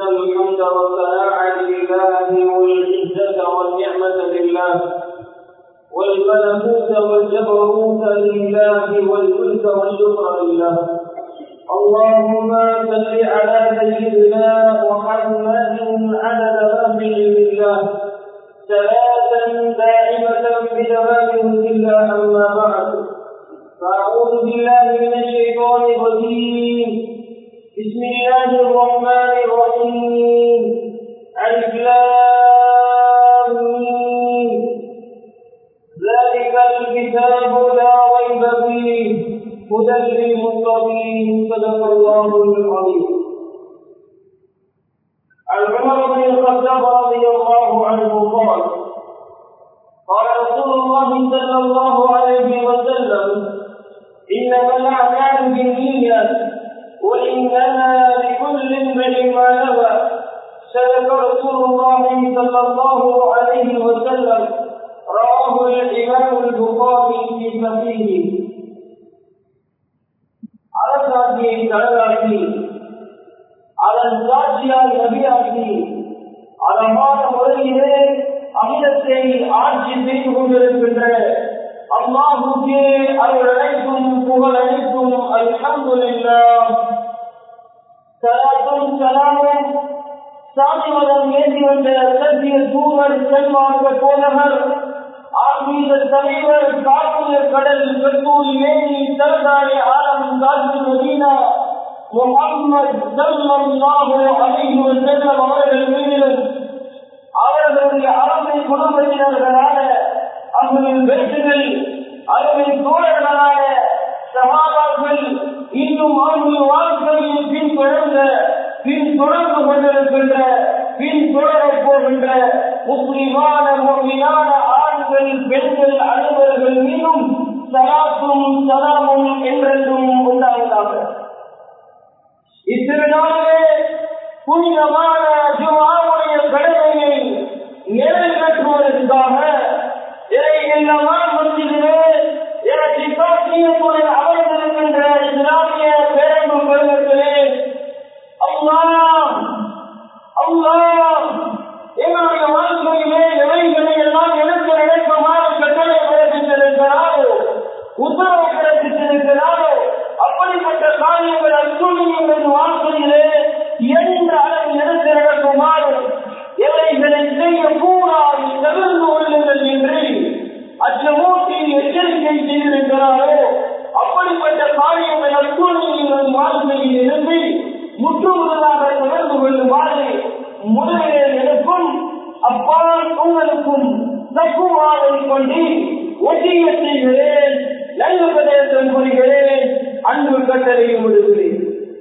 الحمد والثناء لله والعزة والنعمة لله والملكوت والجبروت لله والملك والشكر لله اللهم صل على سيدنا محمد عدد ما في الله صلاة دائمة بدوام إلا أما بعد فأعوذ بالله من الشيطان الرجيم بسم الله الرحمن الرحيم ألف ذلك الكتاب لا ريب فيه هدى للمتقين صدق الله العظيم عن عمر بن الخطاب رضي الله عنه قال قال رسول الله صلى الله عليه وسلم انما الاعمال بالنيات وانما لكل امرئ ما نوى صدق رسول الله صلى الله عليه وسلم رواه الامام البخاري في صحيحه அரசாட்சியை கடலாக்கி அதன் சாட்சியால் நபியாக்கி அழகான முறையிலே அமிலத்தை ஆட்சி செய்து கொண்டிருக்கின்ற அம்மாவுக்கே அவர்கள் அனைத்தும் புகழ் அனைத்தும் அல்ஹம்துலில்லா சலாத்தும் சலாமும் சாமிவதம் ஏந்தி வந்த சத்திய தூவர் செல்வாங்க போனவர் ஆன்மீக தலைவர் காப்பிய கடல் கத்தூரி வேணி தலதாரி ஆலம் காற்று மதீனா முகம்மது சல்லல்லாஹு அலைஹி வஸல்லம் அவர்கள் மீதிலும் அவர்களுடைய அரபை குடும்பத்தினர்களான அவர்களின் பேச்சுகள் அவர்களின் தோழர்களான சகாபாக்கள் இன்னும் அவர்கள் வாழ்க்கையில் பின்தொடர்ந்த பின் தொடர்ந்து கொண்டிருக்கின்ற பின் தொடரப் போகின்ற முஸ்லிமான முறையான ஆண்கள் பெண்கள் அனைவர்கள் மீதும் சலாத்தும் சலாமும் என்றென்றும் உண்டாவதாக இத்திருநாளிலே புனிதமான ஜுமாவுடைய கடமையை நிறைவேற்றுவதற்காக இதை எல்லாம் மத்தியிலே எனக்கு காட்சியத்துடன் அமர்ந்திருக்கின்ற இஸ்லாமிய பேரன்பு பெருமக்களே அல்லா அல்லா எங்களுடைய வாழ்க்கையிலே எவைகளை எல்லாம் எனக்கு நினைக்குமாறு கட்டளை பிறப்பித்திருக்கிறாரோ உத்தரவு பிறப்பித்திருக்கிறாரோ அப்படிப்பட்ட காரியங்கள் அத்துணியின் வாழ்க்கையிலே எந்த அளவு எடுத்து நடக்குமாறு எவைகளை செய்யக்கூடாது தவிர்த்து கொள்ளுங்கள் என்று அச்சமூட்டி எச்சரிக்கை செய்திருக்கிறாரோ அப்படிப்பட்ட காரியங்கள் அத்துணியின் வாழ்க்கையில் இருந்து முற்றுமுழுதாக தொடர்ந்து கொள்ளுமாறு முதலில் எனக்கும் அப்பால் உங்களுக்கும் தக்குவாவை கொண்டு ஒட்டிய செய்கிறேன் நல்ல பிரதேசம் கூறுகிறேன் அன்பு கட்டளையும் விடுகிறேன்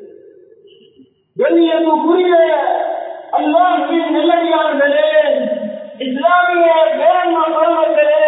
வெளியேற்றுக்குரிய அல்லாஹின் நிலையாளர்களே இஸ்லாமிய பேரன்ம பருவங்களே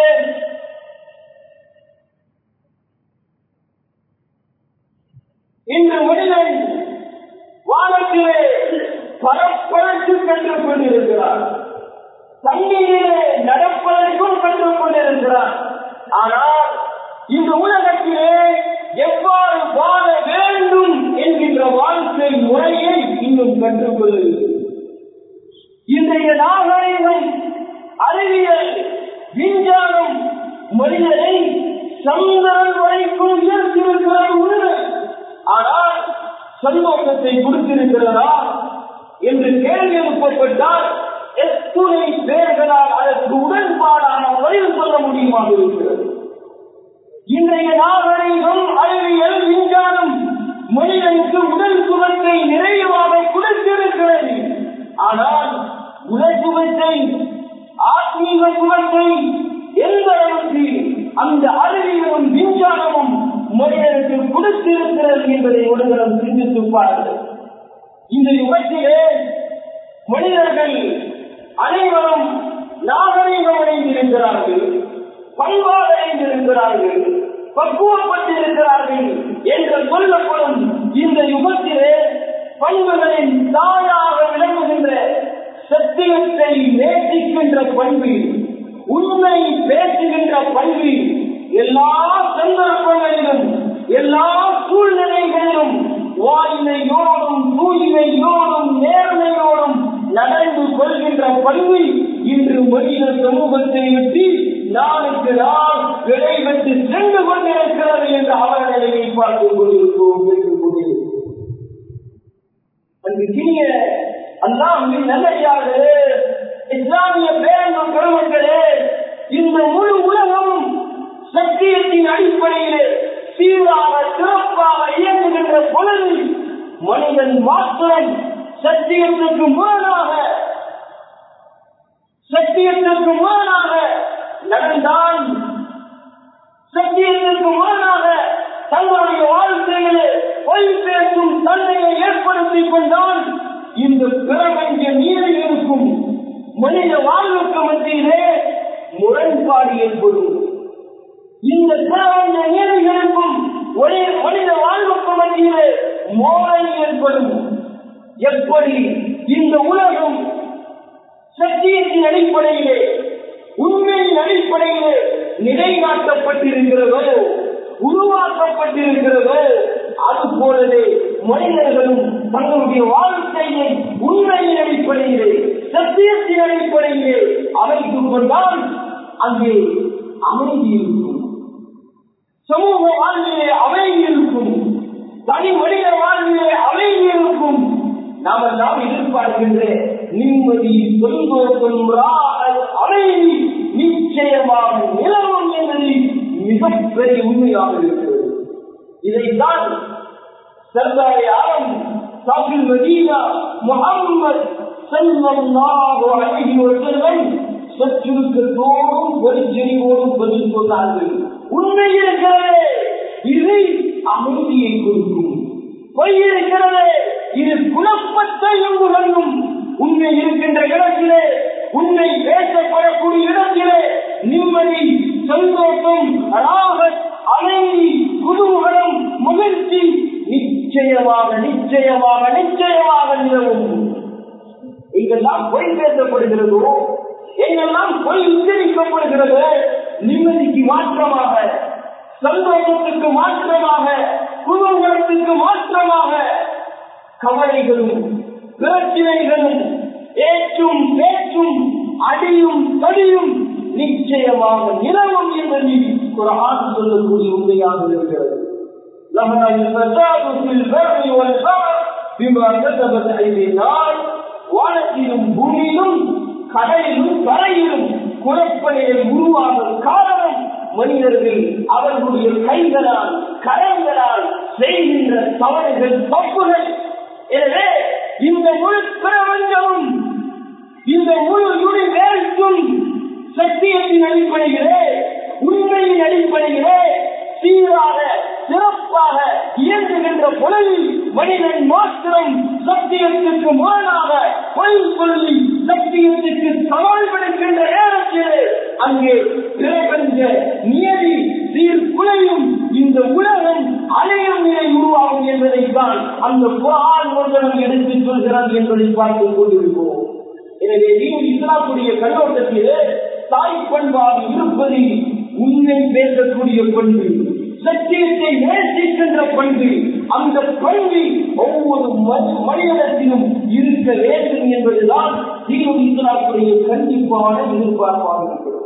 இன்று மனிதன் வானத்திலே பரப்பதற்கு கற்றுக் கொண்டிருக்கிறார் தண்ணீரிலே நடப்பதற்கும் கற்றுக் கொண்டிருக்கிறார் ஆனால் இந்த உலகத்திலே எவ்வாறு வாழ வேண்டும் என்கின்ற வாழ்க்கை முறையை இன்னும் கற்றுக்கொள்ளவில்லை இன்றைய நாகரிகம் அறிவியல் விஞ்ஞானம் மனிதனை சந்திரன் வரைக்கும் உயர்த்திருக்கிறது உண்மை ஆனால் சந்தோஷத்தை கொடுத்திருக்கிறதா என்று கேள்வி எழுப்பப்பட்டால் எத்துணை பேர்களால் அதற்கு உடன்பாடான பதில் சொல்ல முடியுமாக இருக்கிறது இன்றைய நாகரிகம் அறிவியல் விஞ்ஞானம் மனிதனுக்கு உடல் சுகத்தை நிறைவாக கொடுத்திருக்கிறது ஆனால் உடல் சுகத்தை ஆத்மீக சுகத்தை எந்த அளவுக்கு அந்த அறிவியலும் விஞ்ஞானமும் மனிதனுக்கு கொடுத்திருக்கிறது என்பதை ஒருவரும் சிந்தித்து பாருங்கள் இந்த யுகத்திலே மனிதர்கள் அனைவரும் நாகரீகம் அடைந்திருக்கிறார்கள் பண்பாடு அடைந்திருக்கிறார்கள் பக்குவப்பட்டிருக்கிறார்கள் என்று சொல்லப்படும் இந்த யுகத்திலே பண்புகளின் தாயாக விளங்குகின்ற சத்தியத்தை நேசிக்கின்ற பண்பு உண்மை பேசுகின்ற பண்பு எல்லா சந்தர்ப்பங்களிலும் எல்லா சூழ்நிலைகளிலும் வாய்மையோடும் தூய்மையோடும் நேர்மையோடும் பண்பு இன்று மனித சமூகத்தை விட்டு நாளுக்கு நாள் விடைபெற்று சென்று கொண்டிருக்கிறது என்று அவர் நிலையை பார்த்துக் கொண்டிருக்கிறோம் கேட்டுக் கொண்டிருக்கிறோம் அன்பிற்கினிய அல்லாஹின் நல்லையார்களே இஸ்லாமிய பேரங்கள் பெருமக்களே இந்த முழு உலகமும் சத்தியத்தின் அடிப்படையிலே சீராக சிறப்பாக இயங்குகின்ற பொழுது மனிதன் மாத்திரம் சத்தியத்திற்கு முரணாக சத்தியத்திற்கு முரணாக நடந்தான் சத்தியத்திற்கு முரணாக தங்களுடைய வாழ்க்கையிலே பொய் பேசும் தன்மையை ஏற்படுத்திக் கொண்டால் இந்த பிரபஞ்ச நீரில் இருக்கும் மனித வாழ்வுக்கு மத்தியிலே முரண்பாடு ஏற்படும் இந்த பிரபஞ்ச நீரில் இருக்கும் ஒரே மனித வாழ்வுக்கு மத்தியிலே மோதல் ஏற்படும் எப்படி இந்த உலகம் சத்தியத்தின் அடிப்படையிலே உண்மையின் அடிப்படையிலே நிலைநாட்டப்பட்டிருக்கிறதோ உருவாக்கப்பட்டிருக்கிறதோ அது போலவே மனிதர்களும் தங்களுடைய வாழ்க்கையை உண்மையின் அடிப்படையிலே சத்தியத்தின் அடிப்படையிலே அமைத்துக் கொண்டால் அங்கே அமைதி இருக்கும் சமூக வாழ்விலே அமைதி இருக்கும் தனி மனித வாழ்விலே அமைதி இருக்கும் நாம் எல்லாம் எதிர்பார்க்கின்ற நிம்மதி தொல்கோக்கம் அமைதி நிச்சயமாக நிலவும் என்பது மிகப்பெரிய உண்மையாக இருக்கிறது இதைத்தான் சர்தாரியாரம் சாபில் மதீனா முகம்மது செல்வல்லாஹு அலைஹி வஸல்லம் சச்சுருக்கத்தோடும் பொறிச்செறிவோடும் பதில் சொன்னார்கள் உண்மை இருக்கிறது இது அமைதியை கொடுக்கும் பொய் இருக்கிறது இது குழப்பத்தை உருவங்கும் உண்மை இருக்கின்ற இடத்திலே உண்மை பேசப்படக்கூடிய இடத்திலே நிம்மதி சந்தோஷம் ராகத் அமைதி குதூகலம் மகிழ்ச்சி நிச்சயமாக நிச்சயமாக நிச்சயமாக நிலவும் எங்கெல்லாம் பொய் பேசப்படுகிறதோ எங்கெல்லாம் பொய் உச்சரிக்கப்படுகிறது நிம்மதிக்கு மாற்றமாக சந்தோஷத்துக்கு மாற்றமாக குதூகலத்துக்கு மாற்றமாக கவலைகளும் பிரச்சனைகளும் ஏற்றும் பேச்சும் அடியும் தடியும் நிச்சயமாக நிலவும் என்பது குரான் சொல்லக்கூடிய உண்மையாக இருக்கிறது لما الفساد في البر والبحر بما كسبت ايدي الناس வானத்திலும் பூமியிலும் கடலிலும் கரையிலும் குழப்பநிலை உருவாக காரணம் மனிதர்கள் அவர்களுடைய கைகளால் கரங்களால் செய்கின்ற தவறுகள் தப்புகள் எனவே இந்த முழு பிரபஞ்சமும் இந்த முழு யூனிவேர்ஸும் சத்தியத்தின் அடிப்படையிலே உண்மையின் அடிப்படையிலே சீராக சிறப்பாக இயங்குகின்ற பொழுதில் மனிதன் மாத்திரம் சத்தியத்திற்கு முரணாக பொய் சொல்லி சத்தியத்திற்கு சவால் விடுக்கின்ற நேரத்திலே அங்கே பிரபஞ்ச நியதி சீர்குலையும் இந்த உலகம் அலையும் நிலை உருவாகும் என்பதைத்தான் அந்த புறான் ஒருவனம் எடுத்துச் சொல்கிறது என்பதை பார்த்துக் கொண்டிருக்கிறோம் எனவே நீங்கள் இஸ்லாமுடைய கண்ணோட்டத்திலே தாய் பண்பாக இருப்பது உண்மை பேசக்கூடிய பண்பு சத்தியத்தை நேசிக்கின்ற பண்பு அந்த பண்பு ஒவ்வொரு மனிதனத்திலும் இருக்க வேண்டும் என்பதுதான் தீவு இஸ்லாமுடைய கண்டிப்பான எதிர்பார்ப்பாக இருக்கிறது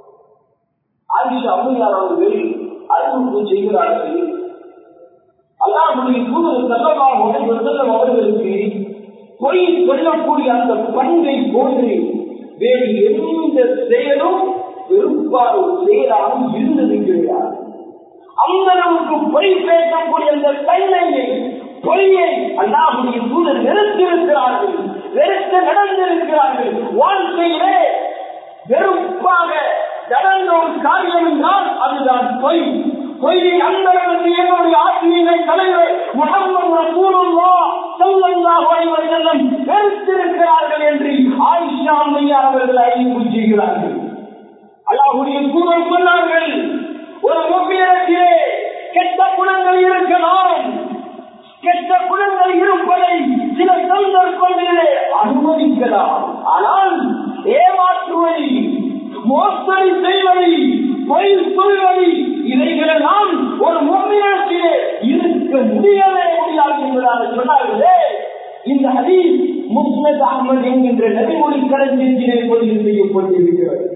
ஆகிய அம்மையார் அவர்கள் அறிவிப்பு செய்கிறார்கள் அல்லாஹுடைய தூதர் செல்லமாக செல்லும் அவர்களுக்கு பொய் சொல்லக்கூடிய அந்த பண்பை போன்று வேறு எந்த செயலும் வெறுப்பான ஒரு செயலாக இருந்தது கிடையாது அந்த அளவுக்கு பொய் பேசக்கூடிய அந்த தன்மையை பொய்யை அல்லாஹுடைய தூதர் வெறுத்திருக்கிறார்கள் வெறுத்து நடந்திருக்கிறார்கள் வாழ்க்கையிலே வெறுப்பாக நடந்த ஒரு காரியம் என்றால் அதுதான் பொய் பொய்யை அந்த அளவுக்கு என்னுடைய ஆத்மீக தலைவர் முகமது ரசூலுல்லா ஸல்லல்லாஹு அலைஹி வஸல்லம் வெறுத்திருக்கிறார்கள் என்று ஆயிஷா அம்மையா அவர்கள் அறிவிப்பு செய்கிறார்கள் அல்லாஹுடைய தூதர் சொன்னார்கள் ஒரு முக்கியத்திலே கெட்ட குணங்கள் இருக்கலாம் கெட்ட குணங்கள் இருப்பதை சில சந்தர்ப்பங்களிலே அனுமதிக்கலாம் ஆனால் ஏமாற்றுவதை மோசடி செய்வதை பொய் சொல்வதை இதைகளெல்லாம் ஒரு முன்னிலத்திலே இருக்க முடியவே முடியாது என்பதாக சொன்னார்களே இந்த ஹதீஸ் முஸ்னத் அகமது என்கின்ற நபிமொழி களஞ்சியத்திலே பதிவு செய்யப்பட்டிருக்கிறது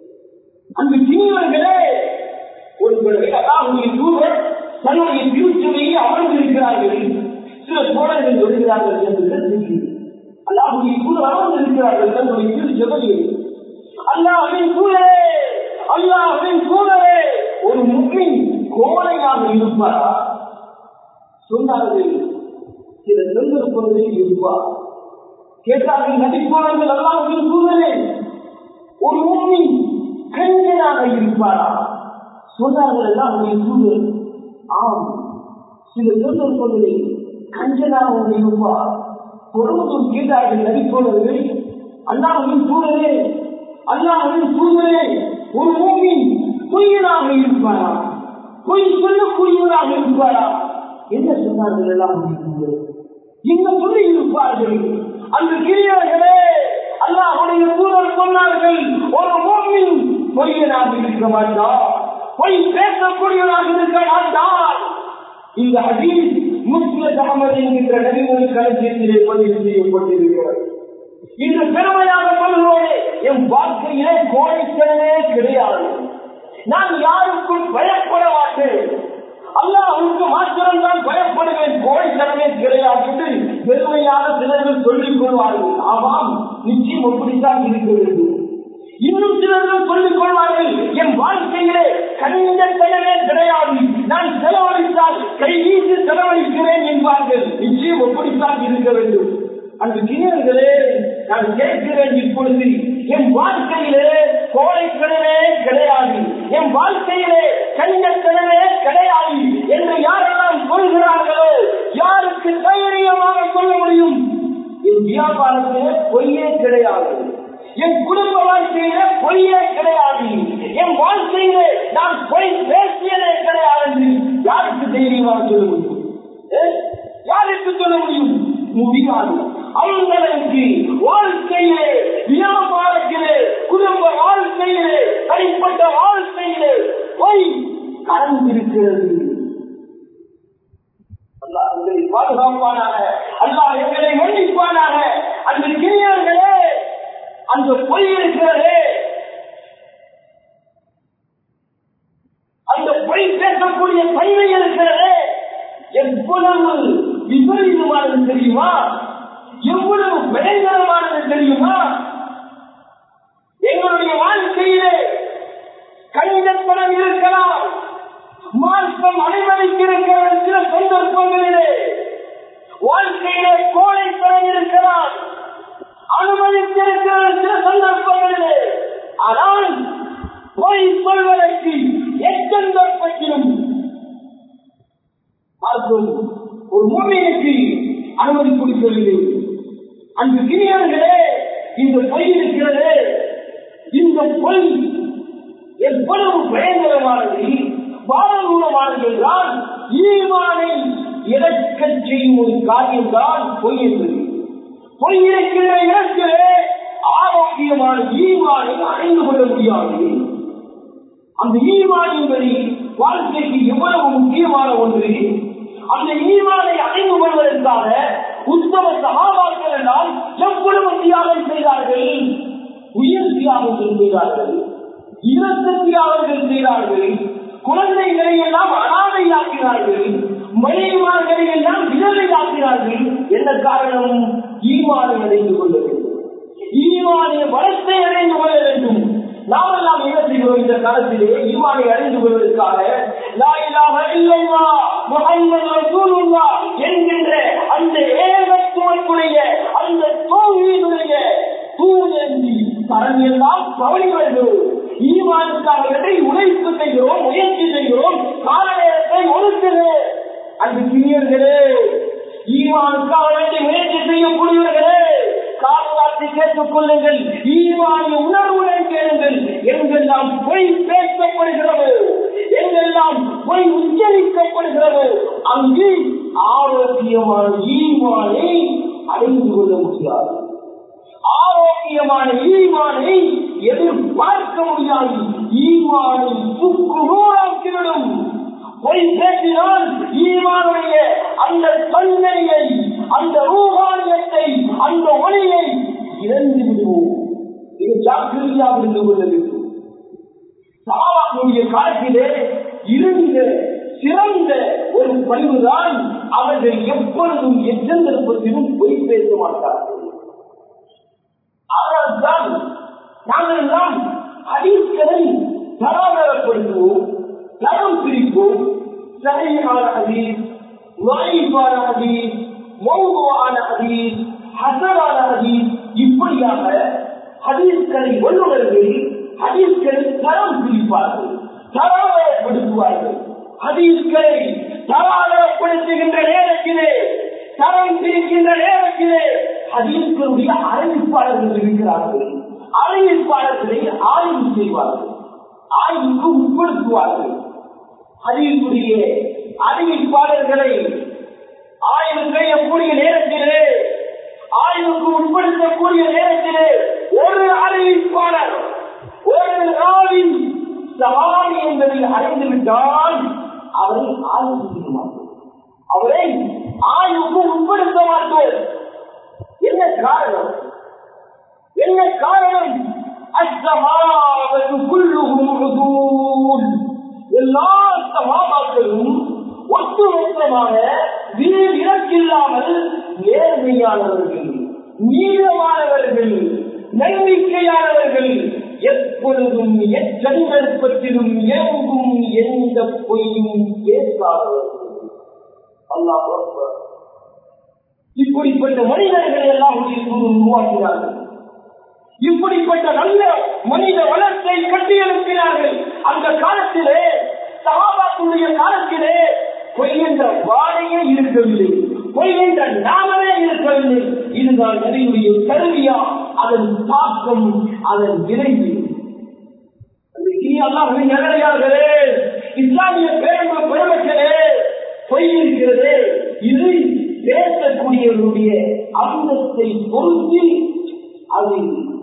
அந்த சிறியவர்களே ஒரு அதாவது தூதர் தன்னுடைய பியூச்சரிலேயே அமர்ந்திருக்கிறார்கள் சில தோழர்கள் வருகிறார்கள் என்று அல்லாஹுடைய தூதர் அமர்ந்திருக்கிறார்கள் தன்னுடைய பியூச்சரில் அல்லாஹின் தூதரே அல்லாஹின் தூதரே ஒரு முஸ்லிம் கோழையாக இருப்பாரா சொன்னார்கள் சில சந்தர்ப்பங்களில் இருப்பார் கேட்டார்கள் நடிப்பார்கள் அல்லாஹின் தூதரே ஒரு உண்மை கஞ்சனாக இருப்பாரா சொன்னார்கள் அல்லாஹுடைய தூதர் ஆம் சில சந்தர்ப்பங்களில் கஞ்சனாக இருப்பார் தொடர்ந்து கேட்டார்கள் நடிப்பவர்கள் அல்லாஹின் தூதரே அல்லாஹின் தூதரே ஒரு மூமி பொய்யனாக இருப்பாரா பொய் சொல்லக்கூடியவராக இருப்பாரா என்ன சொன்னார்கள் எல்லாம் இங்க சொல்லி இருப்பார்கள் அந்த கிரியர்களே அல்லாஹுடைய தூதர் சொன்னார்கள் ஒரு மூமின் பொய்யனாக இருக்க மாட்டார் பொய் பேசக்கூடியவராக இருக்க மாட்டார் இந்த ஹதீஸ் முஸ்லிம் அகமது என்கின்ற நபிமொழி களஞ்சியத்திலே பதிவு செய்யப்பட்டிருக்கிறது இன்று பெருமையாக சொல்கிறோனே என் வாழ்க்கையிலே கோழைத்தனமே கிடையாது நான் யாருக்கும் பயப்பட மாட்டேன் அல்லாஹுக்கு மாத்திரம் தான் பயப்படுவேன் கோழைத்தனமே கிடையாது என்று பெருமையாக சிலர்கள் சொல்லிக் கொள்வார்கள் ஆமாம் நிச்சயம் அப்படித்தான் இருக்க வேண்டும் இன்னும் சிலர்கள் சொல்லிக் கொள்வார்கள் என் வாழ்க்கையிலே கண்ணியத்தனமே கிடையாது நான் செலவழித்தால் கை வீசி செலவழிக்கிறேன் என்பார்கள் நிச்சயம் அப்படித்தான் இருக்க வேண்டும் அந்த கிணறுகளே நான் கேட்கிறேன் இப்பொழுது என் வாழ்க்கையிலே கோழைக்கடவே கிடையாது என் வாழ்க்கையிலே கண்ணியக்கடவே கிடையாது என்று யாரெல்லாம் சொல்கிறார்களோ யாருக்கு தைரியமாக சொல்ல முடியும் என் வியாபாரத்திலே பொய்யே கிடையாது என் குடும்ப வாழ்க்கையில பொய்யே கிடையாது என் வாழ்க்கையிலே நான் பொய் பேசியதே கிடையாது யாருக்கு தைரியமாக சொல்ல முடியும் யாருக்கு சொல்ல முடியும் முடியாது அவங்களுக்கு வாழ்க்கையிலே வியாபாரத்திலே குடும்ப வாழ்க்கையிலே தனிப்பட்ட வாழ்க்கையிலே பொய் கலந்திருக்கிறது பாதுகாப்பானாக அல்லா எங்களை மன்னிப்பானாக அந்த கிரியர்களே அந்த பொய் இருக்கிறதே அந்த பொய் பேசக்கூடிய தன்மை இருக்கிறதே எவ்வளவு விபரீதமானது தெரியுமா எவ்வளவு பயங்கரமானது தெரியுமா எங்களுடைய வாழ்க்கையிலே கணிதப்படம் இருக்கலாம் மாற்றம் அனுமதித்திருக்கிற சில சந்தர்ப்பங்களிலே வாழ்க்கையிலே கோழைப்படம் இருக்கலாம் அனுமதித்திருக்கிற சில சந்தர்ப்பங்களிலே ஆனால் பொய் சொல்வதற்கு எச்சந்தர்ப்பத்திலும் பார்க்கும் ஒரு மூமியனுக்கு அனுமதி கொடுக்கவில்லை அந்த கிரியர்களே இந்த பொய் இருக்கிறது இந்த பொய் எவ்வளவு பயங்கரமானது பாரதூரமானது என்றால் ஈமானை இறக்கச் செய்யும் ஒரு காரியம் தான் பொய் என்பது பொய் இருக்கிற இடத்திலே ஆரோக்கியமான ஈமானை அடைந்து கொள்ள முடியாது அந்த ஈமான் என்பது வாழ்க்கைக்கு எவ்வளவு முக்கியமான ஒன்று அந்த ஈமானை அடைந்து கொள்வதற்காக உத்தம சகாபாக்கள் எல்லாம் எவ்வளவு தியாகம் செய்தார்கள் உயிர் தியாகம் செய்தார்கள் இரத்த தியாகங்கள் செய்தார்கள் குழந்தைகளை எல்லாம் அனாதையாக்கினார்கள் மனைவிமார்களை எல்லாம் விதவையாக்கினார்கள் என்ன காரணம் ஈமானை அடைந்து கொள்ள வேண்டும் ஈமானிய வளத்தை அடைந்து கொள்ள வேண்டும் நாமெல்லாம் என்ன செய்கிறோம் இந்த காலத்திலே ஈமானை அறிந்து கொள்வதற்காக லாயிலாக இல்லைவா முகம்மது ரசூலுல்லா என்கின்ற அந்த ஏகத்துவத்துடைய அந்த தோல்வியினுடைய தூணி தரமெல்லாம் கவனி வேண்டும் ஈமானுக்காக வெற்றி உழைப்பு செய்கிறோம் முயற்சி செய்கிறோம் கால நேரத்தை ஒதுக்குகிறேன் அந்த கிரியர்களே ஈமானுக்காக வேண்டி முயற்சி செய்யக்கூடியவர்களே காலவாசி கேட்டுக் கொள்ளுங்கள் ஈமானிய உணர்வுடன் கேளுங்கள் எங்கெல்லாம் பொய் பேசப்படுகிறது எங்கெல்லாம் பொய் உச்சரிக்கப்படுகிறது அங்கு ஆரோக்கியமான ஈமானை அடைந்து கொள்ள முடியாது ஆரோக்கியமான ஈமானை எதிர்பார்க்க முடியாது ஈமானை சுக்குநூறாக்கிவிடும் பொய் பேசினால் ஈமானுடைய அந்த தன்மையை அந்த ரூபானியத்தை அந்த ஒளியை இழந்து விடுவோம் இது ஜாக்கிரதையாக இருந்து கொள்ள வேண்டும் சாவாக்குடைய காலத்திலே இருந்த சிறந்த ஒரு பணிவுதான் அவர்கள் எப்பொழுதும் எச்சந்தர்ப்பத்திலும் பொய் பேச மாட்டார்கள் அதனால்தான் நாங்கள் எல்லாம் ஹதீஸ்களை தராதரப்படுத்துவோம் தரம் பிரிப்போம் சரியான ஹதீஸ் வாய்ப்பான ஹதீஸ் மௌதுவான ஹதீஸ் ஹசரான ஹதீஸ் இப்படியாக ஹதீஸ்களை வல்லுநர்கள் ஹதீஸ்களை தரம் பிரிப்பார்கள் தராதரப்படுத்துவார்கள் ஹதீஸ்களை தராதரப்படுத்துகின்ற நேரத்திலே தரம் பிரிக்கின்ற நேரத்திலே ஹதீஸ்களுடைய அறிவிப்பாளர்கள் இருக்கிறார்கள் அறிவிப்பாளர்களை ஆய்வு செய்வார்கள் ஆய்வுக்கு உட்படுத்துவார்கள் ஹதீஸுடைய அறிவிப்பாளர்களை ஆய்வு செய்யக்கூடிய நேரத்திலே ஆய்வுக்கு உட்படுத்தக்கூடிய நேரத்திலே ஒரு அறிவிப்பாளர் ஒரு நாளின் சமாளி என்பதை அறிந்துவிட்டால் அவரை ஆய்வு செய்ய மாட்டோம் அவரை ஆய்வுக்கு உட்படுத்த மாட்டோம் என்ன காரணம் என்ன காரணம் அஸ்ஸமாவது குல்லுஹும் உதூல் எல்லா சமாபாக்களும் ஒட்டுமொத்தமாக வீர் இறக்கில்லாமல் நேர்மையானவர்கள் நீளமானவர்கள் நம்பிக்கையானவர்கள் எப்பொழுதும் எச்சந்தர்ப்பத்திலும் எங்கும் எந்த பொய்யும் பேசாதவர்கள் அல்லாஹ் அக்பர். இப்படிப்பட்ட மனிதர்களை எல்லாம் உருவாக்கினார்கள் இப்படிப்பட்ட நல்ல மனித வளத்தை கட்டியெழுப்பினார்கள் அந்த காலத்திலே சகாபாத்துடைய காலத்திலே பொய் என்ற வாழையே இருக்கவில்லை பொய் என்ற நாமமே இருக்கவில்லை இதுதான் நபியுடைய கருவியா அதன் தாக்கம் அதன் விரைவு நகரையார்களே இஸ்லாமிய பேரன்பு பெருமக்களே பொய் இருக்கிறது இது பேசக்கூடியவருடைய அந்தத்தை பொருத்தி அதை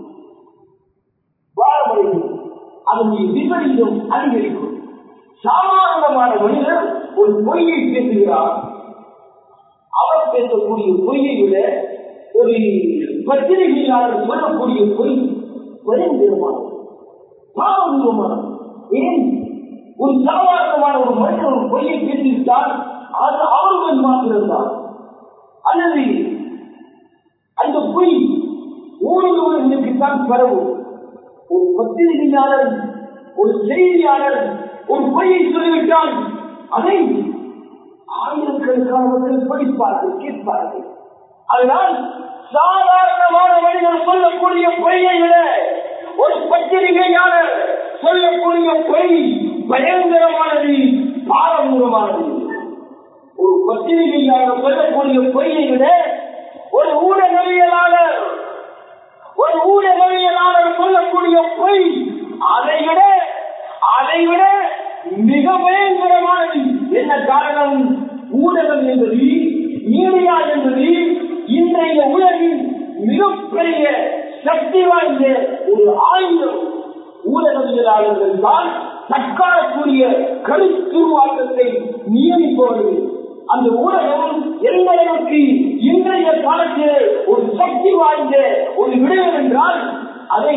வாழமடையும் அதனுடைய விபரீதம் அதிகரிக்கும் சாதாரணமான மனிதர் ஒரு பொய்யை பேசுகிறார் அவர் பேசக்கூடிய பொய்யை விட ஒரு பத்திரிகையாளர் சொல்லக்கூடிய பொய் பயங்கரமானது பாவமானது ஏன் ஒரு சாதாரணமான ஒரு மனிதன் ஒரு பொய்யை பேசிவிட்டால் அது அவர்கள் மாத்திரம்தான் அல்லது அந்த பொய் ஊழலுக்குத்தான் பரவும் ஒரு பத்திரிகையாளர் ஒரு செய்தியாளர் ஒரு பொய்யை சொல்லிவிட்டால் அதை ஆயிரக்கணக்கானவர்கள் படிப்பார்கள் கேட்பார்கள் அதனால் சாதாரணமான மனிதர் சொல்லக்கூடிய பொய்யை விட ஒரு பத்திரிகையாளர் சொல்லக்கூடிய பொய் பயங்கரமானது பாரம்பரியமானது ஒரு பத்திரிகையாளர் சொல்லக்கூடிய பொய்யை விட ஒரு ஊடகவியலாளர் ஒரு ஊடகவியலாளர் சொல்லக்கூடிய பொய் அதை விட அதை விட மிக பயங்கரமானது என்ன காரணம் ஊடகம் என்பது மீடியா என்பது இன்றைய உலகின் மிகப்பெரிய சக்தி வாய்ந்த ஒரு ஆயுதம் ஊடகவியலாளர்கள் தான் தற்காலக்கூடிய கருத்துருவாக்கத்தை நியமிப்பவர்கள் அந்த ஊடகம் எந்த அளவுக்கு இன்றைய காலத்தில் ஒரு சக்தி வாய்ந்த ஒரு விடயம் என்றால் அதை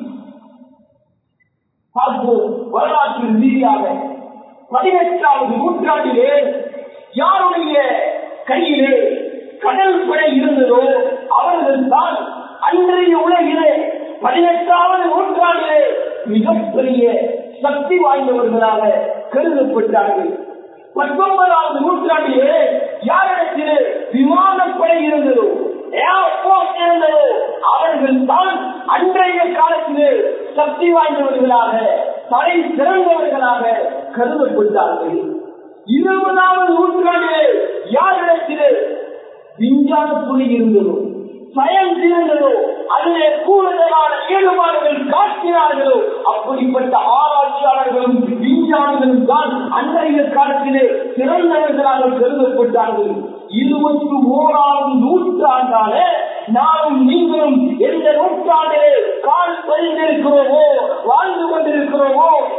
பார்ப்போம் வரலாற்று ரீதியாக பதினெட்டாவது நூற்றாண்டிலே யாருடைய கையிலே கடல் படை இருந்ததோ அவர்கள் தான் அன்றைய உலகிலே பதினெட்டாவது நூற்றாண்டிலே மிகப்பெரிய சக்தி வாய்ந்தவர்களாக கருதப்பட்டார்கள் பத்தொன்பதாவது நூற்றாண்டிலே யாரிடத்திலே விமானப்படை இருந்ததோ ஏர்போர்ட் இருந்ததோ அவர்கள் தான் அன்றைய காலத்திலே சக்தி வாய்ந்தவர்களாக தலை சிறந்தவர்களாக கருதப்பட்டார்கள் இருபதாவது நூற்றாண்டிலே யாரிடத்திலே விஞ்ஞான துணி இருந்ததோ சயன்ஸ் இருந்ததோ அதிலே கூடுதலான ஈடுபாடுகள் காட்டினார்களோ அப்படிப்பட்ட ஆராய்ச்சியாளர்களும் விஞ்ஞானிகளும் தான் அன்றைய காலத்திலே சிறந்தவர்களாக கருதப்பட்டார்கள் இருபத்தி ஓராவது நூற்றாண்டான நானும் நீங்களும் எந்த நூற்றாண்டிலே கால் பதிந்திருக்கிறோமோ வாழ்ந்து கொண்டிருக்கிறோமோ இந்த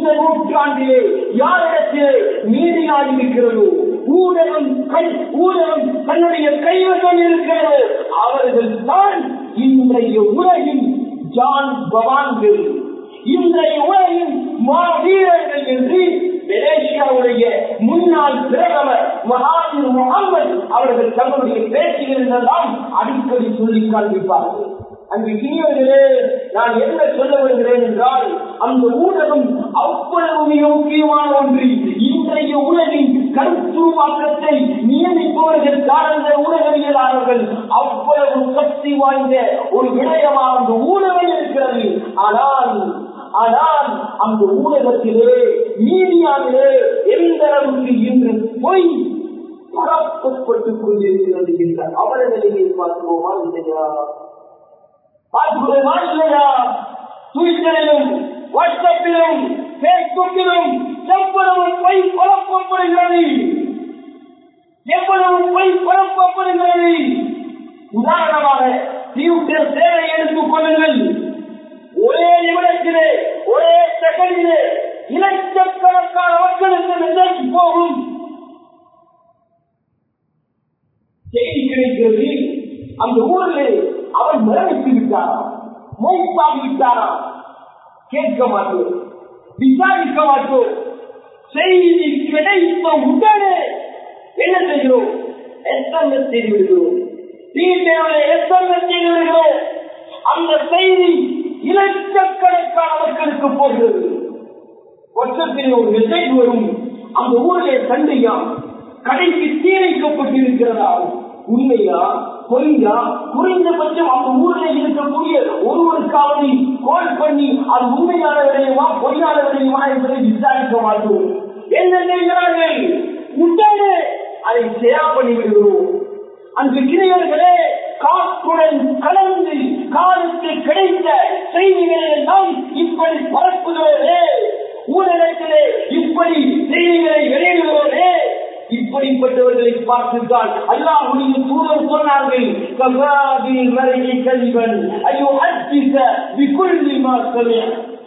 இந்த நூற்றாண்டிலே யாரிடத்திலே நீதியாக இருக்கிறதோ ஊடகம் கண் ஊடகம் தன்னுடைய கைவசம் இருக்கிறதோ அவர்கள் தான் இன்றைய உலகின் ஜான் பவான்கள் இன்றைய உலகின் மாவீரர்கள் என்று மலேசியாவுடைய முன்னாள் பிரதமர் மகாதிர் முகமது அவர்கள் தங்களுடைய பேச்சுகளிலெல்லாம் அடிக்கடி சொல்லி காண்பிப்பார்கள் அங்கு கிணியவர்களே நான் என்ன சொல்ல வருகிறேன் என்றால் அந்த ஊடகம் அவ்வளவு மிக முக்கியமான ஒன்று இன்றைய உலகின் கருத்துருவாக்கத்தை நியமிப்பவர்கள் சார்ந்த ஊடகவியலாளர்கள் அவ்வளவு சக்தி வாய்ந்த ஒரு விடயமாக அந்த ஊடகம் இருக்கிறது ஆனால் ஆனால் அந்த ஊடகத்திலே மீடியாவிலே எந்த அளவுக்கு இன்று பொய் பரப்பப்பட்டுக் கொண்டிருக்கிறது என்ற அவல நிலையை பார்க்கிறோமா இல்லையா பார்க்கிறோமா இல்லையா ட்விட்டரிலும் வாட்ஸ்அப்பிலும் பேஸ்புக்கிலும் எவ்வளவு பொய் பரப்பப்படுகிறது எவ்வளவு பொய் பரப்பப்படுகிறது உதாரணமாக டியூட்டர் சேவை எடுத்துக் கொள்ளுங்கள் ஒரே நிமிடத்திலே ஒரே செகண்டிலே இலட்சக்கணக்கான மக்களுக்கு மெசேஜ் போகும் செய்தி கிடைக்கிறது அந்த ஊரில் அவன் மரணித்து விட்டாரா மௌத்தாகி விட்டாரா கேட்க மாட்டோம் விசாரிக்க மாட்டோம் செய்தி கிடைத்த உடனே என்ன செய்கிறோம் எஸ்எம்எஸ் செய்து விடுகிறோம் வீட்டை எஸ்எம்எஸ் செய்து விடுகிறோம் அந்த செய்தி இலட்சக்கணக்கான மக்களுக்கு போகிறது வருஷத்தில் ஒரு மெசேஜ் வரும் அந்த ஊரிலே சண்டையா கடைக்கு தீரைக்கப்பட்டிருக்கிறதா உண்மையா பொய்யா குறைந்தபட்சம் அந்த ஊரில் இருக்கக்கூடிய ஒருவருக்காவது கோல் பண்ணி அது உண்மையான விடயமா பொய்யான விடயமா என்பதை விசாரிக்க மாட்டோம் என்ன செய்கிறார்கள் உடனே அதை ஷேர் பண்ணி விடுகிறோம் அந்த கிளையர்களே காற்றுடன் கலந்து காலுக்கு கிடைத்த செய்திகளை எல்லாம் இப்படி பரப்புகிறோரே ஊடகத்திலே இப்படி செய்திகளை வெளியிடுகிறோரே இப்படிப்பட்டவர்களை பார்த்துதான் அல்லாஹுடைய தூதர் சொன்னார்கள் கபாபில் மறையை கல்வன் ஐயோ அச்சிச விக்குள்ளி மாசமே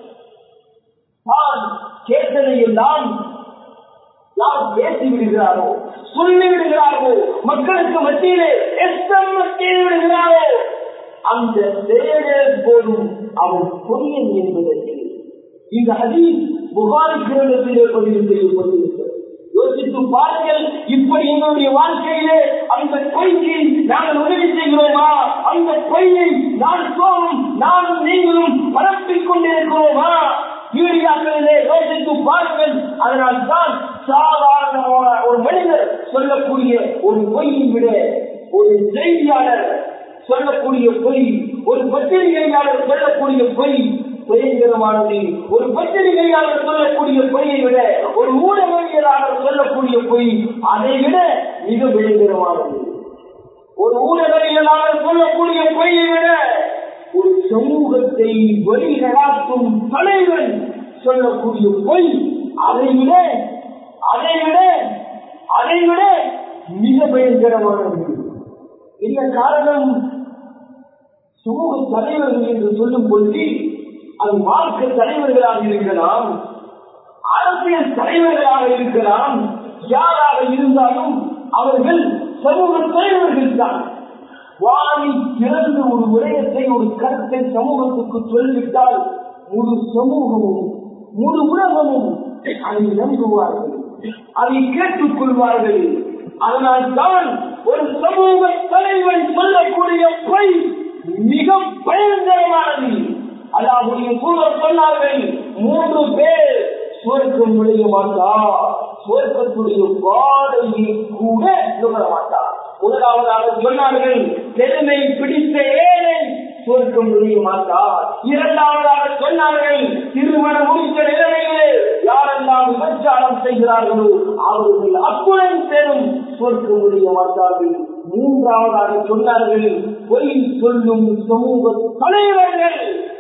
நான் கேட்டதையெல்லாம் யார் பேசி விடுகிறாரோ சொல்லி விடுகிறாரோ மக்களுக்கு மத்தியிலே எஸ்எம்எஸ் செய்து விடுகிறாரோ அந்த செயல் போலும் அவன் பொய்யன் என்பதற்கு இந்த ஹதீஸ் புகாரி கிரகத்திலே பதிவு செய்யப்பட்டிருக்கிறது யோசித்து பாருங்கள் இப்படி எங்களுடைய வாழ்க்கையிலே அந்த பொய்க்கு நாங்கள் உதவி செய்கிறோமா அந்த பொய்யை நான் சோகம் நானும் நீங்களும் பரப்பிக் கொண்டிருக்கிறோமா மீடியாக்களிலே யோசித்து பாருங்கள் அதனால் தான் சாதாரணமான ஒரு மனிதர் சொல்லக்கூடிய ஒரு பொய்யை விட ஒரு செய்தியாளர் சொல்லக்கூடிய பொய் ஒரு பத்திரிகையாளர் சொல்லக்கூடிய பொய் பயங்கரமானது ஒரு பத்திரிகையாளர் சொல்லக்கூடிய பொய்யை விட ஒரு ஊடகவியலாளர் சொல்லக்கூடிய பொய் அதை விட மிக பயங்கரமானது ஒரு ஊடகவியலாளர் சொல்லக்கூடிய பொய்யை விட ஒரு சமூகத்தை வழி நடாத்தும் தலைவன் சொல்லக்கூடிய பொய் அதை விட அதை விட அதை விட மிக பயங்கரமானது என்ன காரணம் சமூக தலைவர்கள் என்று சொல்லும் பொழுது அது மார்க்க தலைவர்களாக இருக்கலாம் அரசியல் தலைவர்களாக இருக்கலாம் யாராக இருந்தாலும் அவர்கள் சமூக தலைவர்கள் தான் வாணி திறந்து ஒரு விடயத்தை ஒரு கருத்தை சமூகத்துக்கு சொல்லிவிட்டால் முழு சமூகமும் முழு உலகமும் அதை நம்புவார்கள் அதை கேட்டுக் கொள்வார்கள் அதனால் தான் ஒரு சமூக தலைவன் சொல்லக்கூடிய பொய் மிக பயங்கரமானது அல்லாவுடைய தூதர் சொன்னார்கள் மூன்று பேர் சுவர்க்கம் நுழைய மாட்டார் சுவர்க்கத்துடைய பாதையை கூட நுகர மாட்டார் முதலாவதாக சொன்னார்கள் பெருமை பிடித்த ஏழை சுவர்க்கம் நுழைய மாட்டார் இரண்டாவதாக சொன்னார்கள் திருமணம் முடித்த நிலையிலே யாரெல்லாம் விபச்சாரம் செய்கிறார்களோ அவர்கள் அத்துடன் பெறும் சுவர்க்கம் நுழைய மாட்டார்கள் மூன்றாவதாக சொன்னார்கள் பொய் சொல்லும் சமூக தலைவர்கள்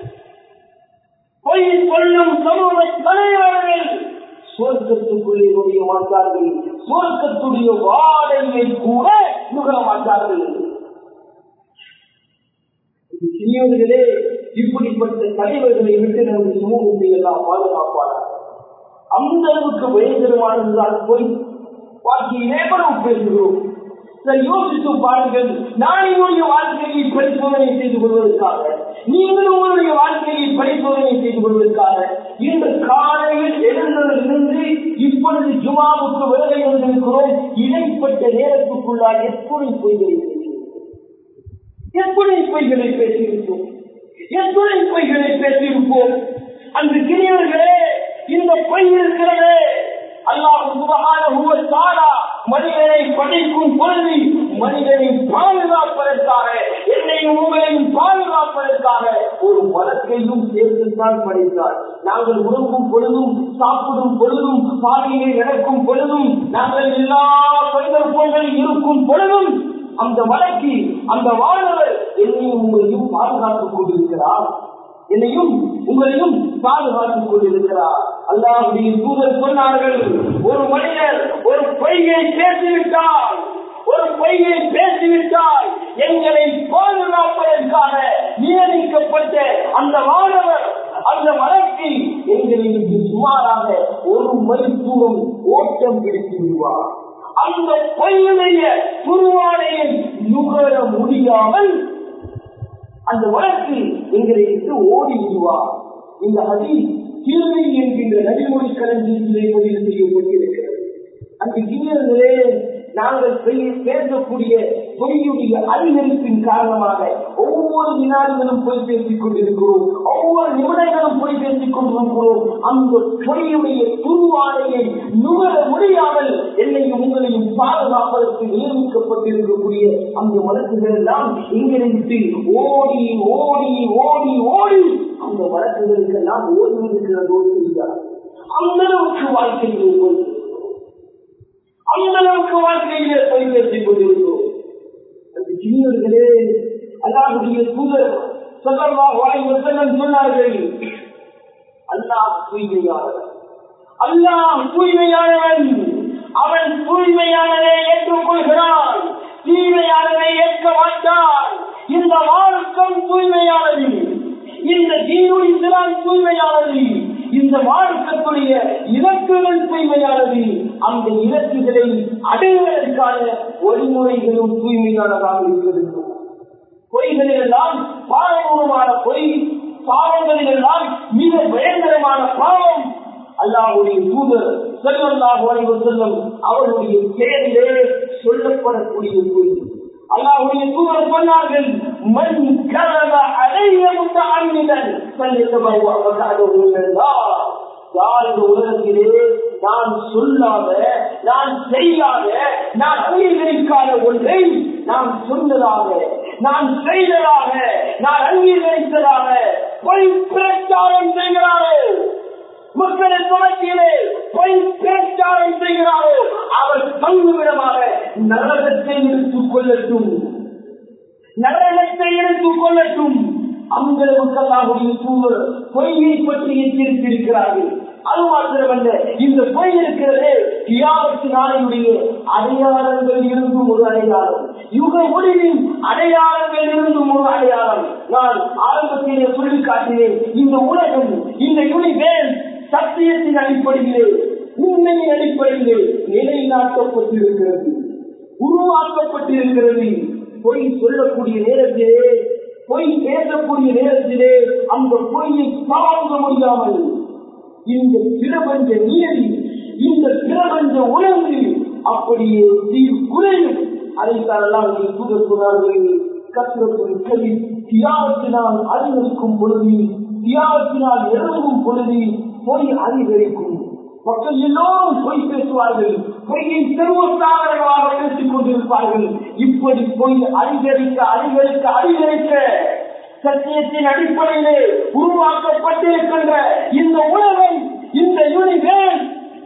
பொய் சொல்லும் சமூக தலைவர்கள் சுவர்க்கத்துக்குள்ளே நுழைய மாட்டார்கள் சுவர்க்கத்துடைய வாடையை கூட நுகர மாட்டார்கள் சிறியவர்களே இப்படிப்பட்ட தலைவர்களை விட்டு நமது சமூகத்தை எல்லாம் பாதுகாப்பார்கள் அந்த அளவுக்கு பயங்கரமானதுதான் போய் வாழ்க்கையிலே எவ்வளவு பேசுகிறோம் சரி யோசித்து பாருங்கள் நான் என்னுடைய வாழ்க்கையை பரிசோதனை செய்து கொள்வதற்காக நீங்கள் உங்களுடைய வாழ்க்கையை பரிசோதனை செய்து கொள்வதற்காக இன்று காலையில் எழுந்ததிலிருந்து இப்பொழுது ஜுமாவுக்கு வேலை வந்திருக்கிறோம் இடைப்பட்ட நேரத்துக்குள்ளால் எத்தனை பொய்களை பேசியிருக்கிறோம் எத்தனை பொய்களை பேசியிருப்போம் எத்தனை பொய்களை பேசியிருப்போம் அந்த கிரியர்களே இந்த பொய் இருக்கிறதே அல்லாஹ் சுபகான மனிதனை படைக்கும் பொழுது மனிதனை பாதுகாப்பதற்காக என்னையும் உங்களையும் பாதுகாப்பதற்காக ஒரு வழக்கையும் சேர்த்துத்தான் படைத்தார் நாங்கள் உறங்கும் பொழுதும் சாப்பிடும் பொழுதும் பாதையை நடக்கும் பொழுதும் நாங்கள் எல்லா சந்தர்ப்பங்களில் இருக்கும் பொழுதும் அந்த வழக்கு அந்த வாழ்வர் என்னையும் உங்களையும் பாதுகாத்துக் கொண்டிருக்கிறார் என்னையும் உங்களையும் பாதுகாத்துக் கொண்டிருக்கிறார் அல்லாவுடைய தூதர் சொன்னார்கள் ஒரு மனிதர் ஒரு பொய்யை பேசிவிட்டால் ஒரு பொய்யை பேசிவிட்டால் எங்களை பாதுகாப்பதற்காக நியமிக்கப்பட்ட அந்த மாணவர் அந்த வழக்கில் எங்களுக்கு சுமாராக ஒரு மைல் தூரம் ஓட்டம் பிடித்து விடுவார் அந்த பொய்யுடைய துருவானையை நுகர முடியாமல் அந்த வழக்கு எங்களை விட்டு ஓடி விடுவார் இந்த அதி தீர்வை என்கின்ற நடைமுறை களஞ்சியத்திலே பதிவு செய்யப்பட்டிருக்கிறது அந்த இளைஞர்களே நாங்கள் பேசக்கூடிய பொய்யுடைய அதிகரிப்பின் காரணமாக ஒவ்வொரு வினாடிகளும் பொய் பேசிக் கொண்டிருக்கிறோம் ஒவ்வொரு நிமிடங்களும் பொய் பேசிக் கொண்டிருக்கிறோம் அந்த பொய்யுடைய துருவாடையை நுகர முடியாமல் என்னையும் உங்களையும் பாதுகாப்பதற்கு நியமிக்கப்பட்டிருக்கக்கூடிய அந்த வழக்குகள் எல்லாம் இங்கிருந்து ஓடி ஓடி ஓடி ஓடி அந்த வழக்குகளுக்கெல்லாம் ஓடி இருக்கிறதோடு தெரியாது அந்த அளவுக்கு வாழ்க்கையில் போய் அந்த அளவுக்கு வாழ்க்கையிலே போய் பேசிக் கொண்டிருக்கிறோம் அந்த சிறியவர்களே அல்லாஹுடைய தூதர் சொல்லமா வாய் வசனம் சொன்னார்கள் அல்லாஹ் தூய்மையானவன் அல்லாஹ் தூய்மையானவன் அவன் தூய்மையானதை ஏற்றுக்கொள்கிறான் தூய்மையானதை ஏற்க மாட்டான் இந்த மார்க்கம் தூய்மையானது இந்த தீனு இஸ்லாம் தூய்மையானது இந்த மார்க்கத்துடைய இலக்குகள் தூய்மையானது அந்த இலக்குகளை அடைவதற்கான வழிமுறைகளும் தூய்மையானதாக இருக்கிறது பொய்களிலெல்லாம் பாரம்பரியமான பொய் பாவங்களிலெல்லாம் மிக பயங்கரமான பாவம் அல்லாஹுடைய தூதர் செல்வல்லாஹு அலைவர் செல்லும் அவருடைய பெயரிலே சொல்லப்படக்கூடிய பொய் அல்லாஹுடைய தூதர் சொன்னார்கள் மண் கரவ அலைய முத்தஅம்மிதன் ஃபல்யதபவ மக்அதஹு மினல்லாஹ் யார் இந்த உலகத்திலே நான் சொல்லாத நான் செய்யாத நான் அங்கீகரிக்காத ஒன்றை நான் சொன்னதாக நான் செய்ததாக நான் அங்கீகரித்ததாக பொய் பிரச்சாரம் செய்கிறாரோ மக்களின் தொடர்ச்சியிலே பொய் பிரச்சாரம் செய்கிறாரோ அவர் பங்குவிடமாக நரகத்தை எடுத்துக் கொள்ளட்டும் நரகத்தை எடுத்துக் கொள்ளட்டும் அந்த மக்களாவுடைய சூழல் பொய்யை பற்றி எச்சரித்திருக்கிறார்கள் அது மாத்திரமல்ல இந்த பொய் இருக்கிறதே தியாகத்து நாளையுடைய அடையாளங்கள் இருந்தும் ஒரு அடையாளம் யுக முடிவின் அடையாளங்கள் இருந்தும் ஒரு அடையாளம் நான் ஆரம்பத்திலே சொல்லி காட்டினேன் இந்த உலகம் இந்த யூனிவேர்ஸ் சத்தியத்தின் அடிப்படையிலே உண்மையின் அடிப்படையிலே நிலைநாட்டப்பட்டிருக்கிறது உருவாக்கப்பட்டிருக்கிறது பொய் சொல்லக்கூடிய நேரத்திலே பொய் பேசக்கூடிய நேரத்திலே அந்த பொய்யை தாங்க முடியாமல் இந்த பிரபஞ்ச நியதி இந்த பிரபஞ்ச உணர்வு அப்படியே சீர்குறையும் அதைத்தாரெல்லாம் நீ தூதர் சொன்னார்கள் கத்திரத்தின் கல்வி தியாகத்தினால் அதிகரிக்கும் பொழுது தியாகத்தினால் இறங்கும் பொழுது பொய் அதிகரிக்கும் மக்கள் எல்லோரும் பொய் பேசுவார்கள் பொய்யை செல்வத்தாளர்களாக பேசிக் கொண்டிருப்பார்கள் இப்படி பொய் அதிகரிக்க அதிகரிக்க அதிகரிக்க சத்தியத்தின் அடிப்படையிலே உருவாக்கப்பட்டிருக்கின்ற இந்த உலகம் இந்த யூனிவேர்ஸ்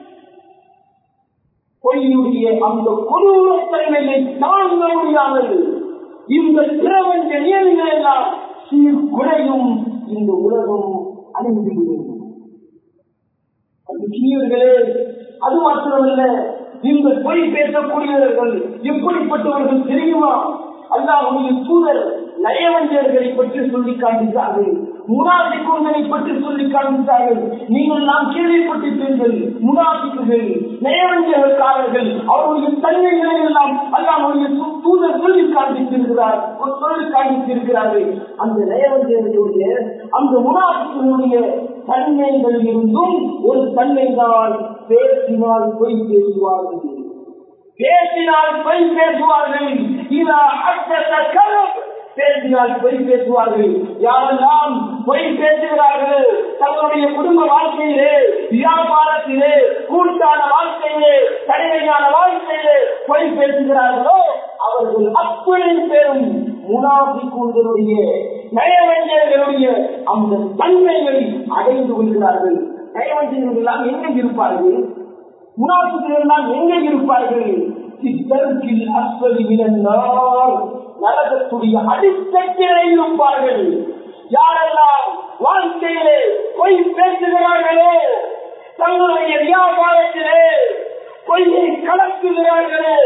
பொய்யுடைய அந்த கொடூரத்தன்மையை தாங்க முடியாமல் இந்த பிரபஞ்ச நியதிகள் எல்லாம் சீர்குறையும் இந்த உலகம் அழிந்துவிடும் முக்கியவர்களே அது மாத்திரமல்ல இந்த பொய் பேசக்கூடியவர்கள் எப்படிப்பட்டவர்கள் தெரியுமா அல்லாஹுடைய தூதர் நயவஞ்சர்களை பற்றி சொல்லி காண்பித்தார்கள் முனாபிக்குங்களை பற்றி சொல்லி காண்பித்தார்கள் நீங்கள் நாம் கேள்விப்பட்டிருப்பீர்கள் முனாபிக்குகள் நயவஞ்சகக்காரர்கள் அவருடைய தன்மைகளை எல்லாம் அல்லாமுடைய தூதர் சொல்லி காண்பித்திருக்கிறார் சொல்லி காண்பித்திருக்கிறார்கள் அந்த நயவஞ்சகர்களுடைய அந்த முனாபிக்குடைய தன்மைகளில் இருந்தும் ஒரு தன்மை தான் பேசினால் பொய் பேசுவார்கள் பேசினால் பொய் பேசுவார்கள் இதா அச்சத்த கலம் பேசினால் பொய் பேசுவார்கள் யாரெல்லாம் பொய் பேசுகிறார்கள் தங்களுடைய குடும்ப வாழ்க்கையிலே வியாபாரத்திலே கூட்டான வாழ்க்கையிலே கடுமையான வாழ்க்கையிலே பொய் பேசுகிறார்களோ அவர்கள் அத்தனை பேரும் முனாபிக்குடைய நயவஞ்சர்களுடைய அந்த தன்மைகளை அடைந்து கொள்கிறார்கள் நயவஞ்சர்கள் எல்லாம் எங்கே இருப்பார்கள் முனாபிகள் எல்லாம் எங்கே இருப்பார்கள் சித்தருக்கில் அஸ்வலி விழந்தால் நரகத்துடைய அடித்தட்டிலே இருப்பார்கள் யாரெல்லாம் வாழ்க்கையிலே பொய் பேசுகிறார்களோ தங்களுடைய வியாபாரத்திலே பொய்யை கலக்குகிறார்களே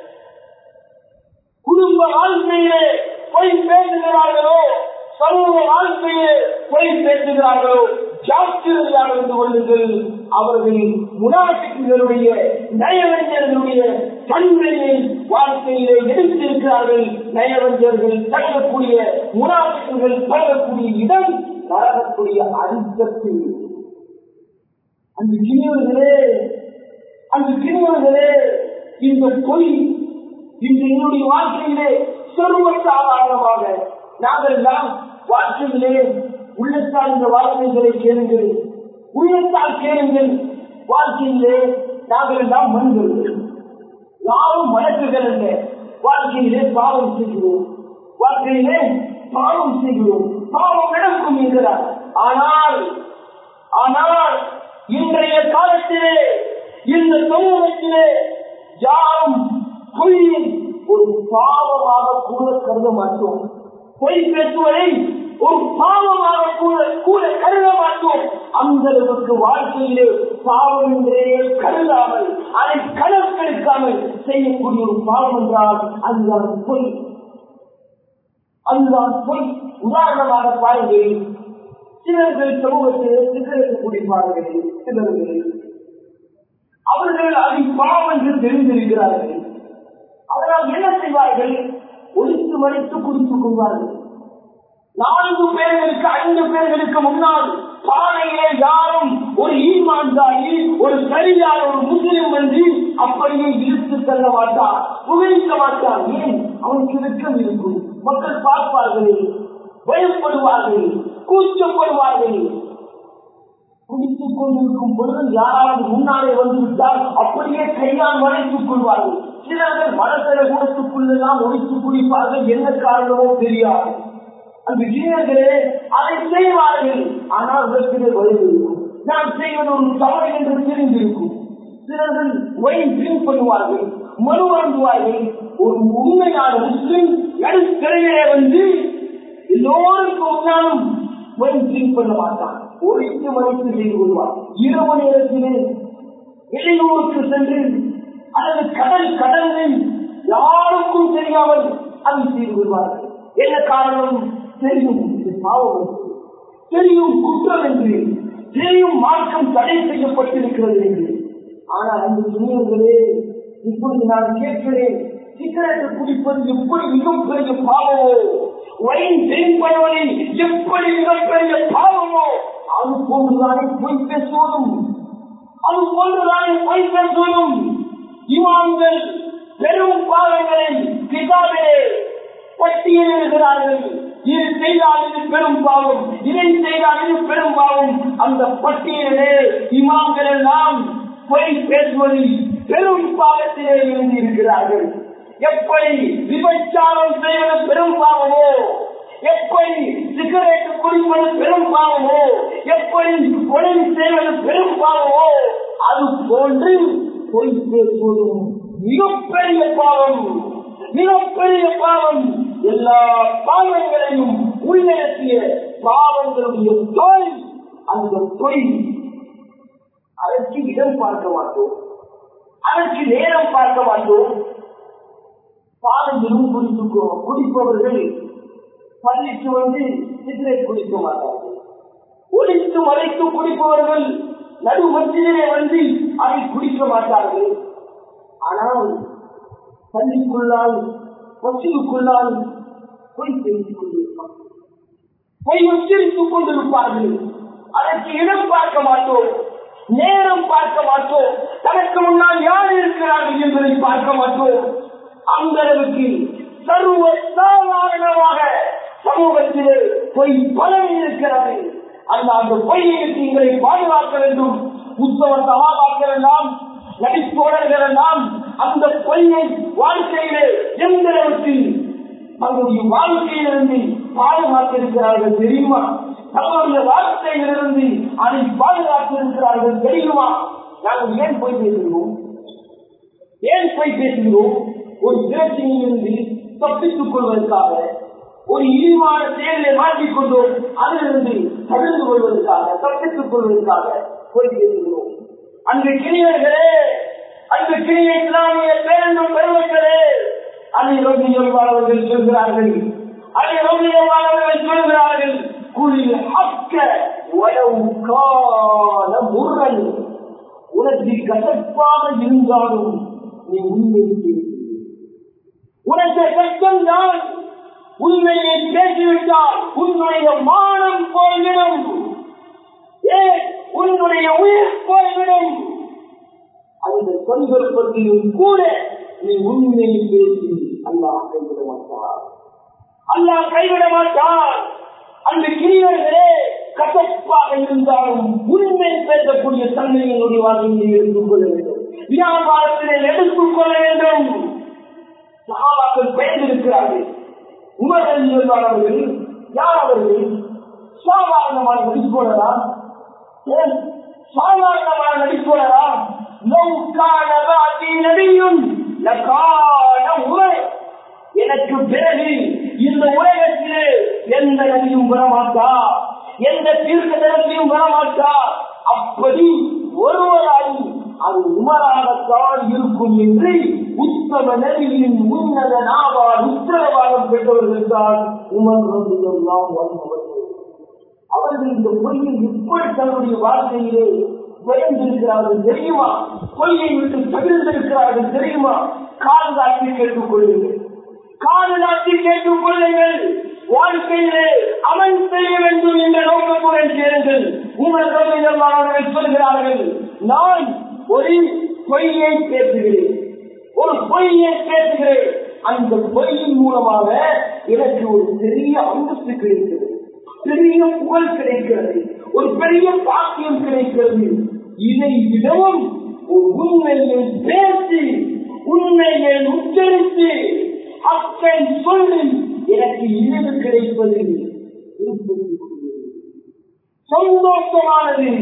குடும்ப வாழ்க்கையிலே பொய் பேசுகிறார்களோ சமூக வாழ்க்கையிலே பொய் பேசுகிறார்களோ ஜாக்கிரதையாக இருந்து கொள்ளுங்கள் அவர்கள் முனாபிக்குகளுடைய நயவஞ்சர்களுடைய தன்மையை வாழ்க்கையிலே எடுத்திருக்கிறார்கள் நயவஞ்சர்கள் தங்கக்கூடிய முனாபிக்குகள் தங்கக்கூடிய இடம் நரகக்கூடிய அழுத்தத்தில் அந்த கிணியவர்களே அந்த கிணியவர்களே இந்த பொய் இன்று என்னுடைய வாழ்க்கையிலே சர்வ சாதாரணமாக நாங்கள் எல்லாம் வாழ்க்கையிலே உள்ளத்தால் இந்த வார்த்தைகளை கேளுங்கள் உள்ளத்தால் கேளுங்கள் வாழ்க்கையிலே நாங்கள் எல்லாம் மனிதர்கள் யாரும் வழக்குகள் அல்ல வாழ்க்கையிலே பாவம் செய்கிறோம் வாழ்க்கையிலே பாவம் செய்கிறோம் பாவம் நடக்கும் என்கிறார் ஆனால் ஆனால் இன்றைய காலத்திலே இந்த சமூகத்திலே யாரும் பொய்யை ஒரு பாவமாக கூட கருத மாட்டோம் பொய் பேசுவதை ஒரு பாவமாக கூட கூட கருத மாட்டோம் அந்த அளவுக்கு வாழ்க்கையிலே பாவம் என்றே கருதாமல் அதை கணக்கெடுக்காமல் செய்யக்கூடிய ஒரு பாவம் என்றால் அதுதான் பொய் அதுதான் பொய் உதாரணமாக பாருங்கள் சிலர்கள் சமூகத்திலே சிகரெட்டு குடிப்பார்கள் சிலர்கள் அவர்கள் அதை பாவம் என்று தெரிந்திருக்கிறார்கள் அதனால் என்ன செய்வார்கள் ஒழித்து மறைத்து குடித்துக் கொள்வார்கள் நான்கு பேர்களுக்கு ஐந்து பேர்களுக்கு முன்னால் பானையிலே யாரும் ஒரு ஈமான்தாரி ஒரு சரியான ஒரு முஸ்லிம் வந்து அப்படியே இழுத்து செல்ல மாட்டார் புகழிக்க மாட்டார் ஏன் அவனுக்கு வெட்கம் இருக்கும் மக்கள் பார்ப்பார்கள் பயப்படுவார்கள் கூச்சப்படுவார்கள் குடித்துக் கொண்டிருக்கும் பொழுது யாராவது முன்னாலே வந்து விட்டால் அப்படியே கையால் வளைத்துக் கொள்வார்கள் சிலர்கள் மனசில கூடத்துக்குள்ளெல்லாம் ஒழித்து குடிப்பார்கள் என்ன காரணமோ தெரியாது அந்த இளைஞர்களே அதை செய்வார்கள் ஆனால் உலகத்திலே வயது இருக்கும் நான் செய்வது ஒரு தவறு என்று தெரிந்திருக்கும் சிலர்கள் ஒயின் ட்ரிங்க் பண்ணுவார்கள் மனு அருந்துவார்கள் ஒரு உண்மையான முஸ்லிம் நடுத்திரையிலே வந்து எல்லோருக்கும் முன்னாலும் ஒயின் ட்ரிங்க் பண்ண மாட்டான் ஒழித்து மறைத்து செய்து கொள்வார் இரவு நேரத்திலே இளையோருக்கு சென்று அல்லது கடல் கடலில் யாருக்கும் தெரியாமல் அதை செய்து கொள்வார்கள் என்ன காரணம் தெரியும் இது பாவம் என்று. தெரியும் குற்றம் என்று தெரியும் மார்க்கம் தடை செய்யப்பட்டிருக்கிறது என்று ஆனால் அந்த இளைஞர்களே இப்பொழுது நான் கேட்கிறேன் சிகரெட்டு குடிப்பது எப்படி மிகப்பெரிய பாவமோ வயின் செய்வதை எப்படி மிகப்பெரிய பாவமோ அது போன்றுதானே பொய் பேசுவதும் அது போன்றுதானே பொய் பேசுவதும் இமாம்கள் பெரும் பாவங்களை கிதாபிலே பட்டியலிடுகிறார்கள் இது செய்தால் இது பெரும் பாவம் இதை செய்தால் இது பெரும் பாவம் அந்த பட்டியலிலே இமாம்கள் எல்லாம் பொய் பேசுவதில் பெரும் பாவத்திலே இருந்து இருக்கிறார்கள் எப்படி விபச்சாரம் செய்வது பெரும் பாவமோ எப்படி சிகரெட் குடிப்பது பெரும் பாவமோ எப்படி கொலை செய்வது பெரும் பாவமோ அது போன்று பொய் பேசுவதும் மிகப்பெரிய பாவம் மிகப்பெரிய பாவம் எல்லா பாவங்களையும் உள்ளடக்கிய பாவங்களுடைய தொய் அந்த பொய் அதற்கு இடம் பார்க்க மாட்டோம் அதற்கு நேரம் பார்க்க மாட்டோம் பாலையிலும் குடித்துக்கோ குடிப்பவர்கள் பள்ளிக்கு வந்து சிகரெட் குடிக்க மாட்டார்கள் ஒழித்து மறைத்து குடிப்பவர்கள் நடு மத்தியிலே வந்து அதை குடிக்க மாட்டார்கள் ஆனால் பள்ளிக்குள்ளால் மசிலுக்குள்ளால் பொய் பேசிக் கொண்டிருப்பார்கள் பொய் உச்சரித்துக் கொண்டிருப்பார்கள் அதற்கு இடம் பார்க்க மாட்டோம் நேரம் பார்க்க மாட்டோம் தனக்கு முன்னால் யார் இருக்கிறார்கள் என்பதை பார்க்க மாட்டோம் அந்த அளவுக்கு சர்வ சாதாரணமாக சமூகத்திலே பொய் பலன் இருக்கிறது அந்த அந்த பொய்யை எங்களை பாதுகாக்க வேண்டும் உத்தவ சகாபாக்கள் எல்லாம் நடித்தோழர்கள் எல்லாம் அந்த பொய்யை வாழ்க்கையிலே எந்த அளவுக்கு தங்களுடைய வாழ்க்கையிலிருந்து பாதுகாத்திருக்கிறார்கள் தெரியுமா தங்களுடைய வாழ்க்கையிலிருந்து அதை பாதுகாத்திருக்கிறார்கள் தெரியுமா நாங்கள் ஏன் போய் பேசுகிறோம் ஏன் போய் பேசுகிறோம் ஒரு பிரச்சனையிலிருந்து தப்பித்துக் கொள்வதற்காக ஒரு இழிவான செயலை மாற்றிக்கொண்டோம் அதிலிருந்து தவிர்த்து கொள்வதற்காக தப்பித்துக் கொள்வதற்காக போய் பேசுகிறோம் அந்த கிணியர்களே அந்த கிணிய இஸ்லாமிய பேரண்டும் பெருமக்களே அதை ரோகியவாளர்கள் சொல்கிறார்கள் அதை ரோகியவாளர்கள் சொல்கிறார்கள் குளிர் அக்க உடவு கால முரண் உனக்கு கசப்பாக இருந்தாலும் நீ உண்மை பேசு உனக்கு கஷ்டம்தான் உண்மையை பேசிவிட்டால் உன்னுடைய மானம் போய்விடும் ஏன் உன்னுடைய உயிர் போய்விடும் அந்த சந்தர்ப்பத்திலும் கூட நீ உண்மையை பேசி அல்லாஹ் கைவிட மாட்டார் அல்லாஹ் கைவிட மாட்டார் அந்த கிரியர்களே கசப்பாக இருந்தாலும் உண்மை பேசக்கூடிய தன்மை என்னுடைய வாழ்க்கையில் எடுத்துக் கொள்ள வேண்டும் வியாபாரத்திலே எடுத்துக் கொள்ள வேண்டும் சகாபாக்கள் பயந்திருக்கிறார்கள் உமர்கள் அவர்கள் யார் அவர்கள் சாதாரணமான நடிப்போனரா ஏன் சாதாரணமான நடிப்போனரா நௌகான பாதி நபியும் லகான உரை எனக்கு பிறகு இந்த உலகத்திலே எந்த நதியும் வரமாட்டா எந்த தீர்க்க தரத்தையும் வரமாட்டா அப்படி ஒருவராய் அது உமராகத்தான் இருக்கும் என்று உத்தம நதியின் உன்னத நாவால் உத்தரவாதம் பெற்றவர்கள் தான் உமர் எல்லாம் வருபவர்கள் அவர்கள் இந்த பொய்யை எப்படி தன்னுடைய வாழ்க்கையிலே பயந்திருக்கிறார்கள் தெரியுமா பொய்யை விட்டு தவிர்த்திருக்கிறார்கள் தெரியுமா கால் தாக்கி கேட்டுக் கொள்ளுங்கள் கால் தாக்கி கேட்டுக் கொள்ளுங்கள் வாழ்க்கையிலே அமல் செய்ய வேண்டும் என்ற நோக்கத்துடன் சேருங்கள் உங்கள் அவர்கள் சொல்கிறார்கள் நான் ஒரு பொய்யை பேசுகிறேன் ஒரு பொய்யை பேசுகிறேன் அந்த பொய்யின் மூலமாக எனக்கு ஒரு பெரிய அந்தஸ்து கிடைக்கிறது பெரிய புகழ் கிடைக்கிறது ஒரு பெரிய பாக்கியம் கிடைக்கிறது இதை விடவும் ஒரு உண்மையை பேசி உண்மையை உச்சரித்து அக்கை சொல்லி எனக்கு இழிவு கிடைப்பது சந்தோஷமானது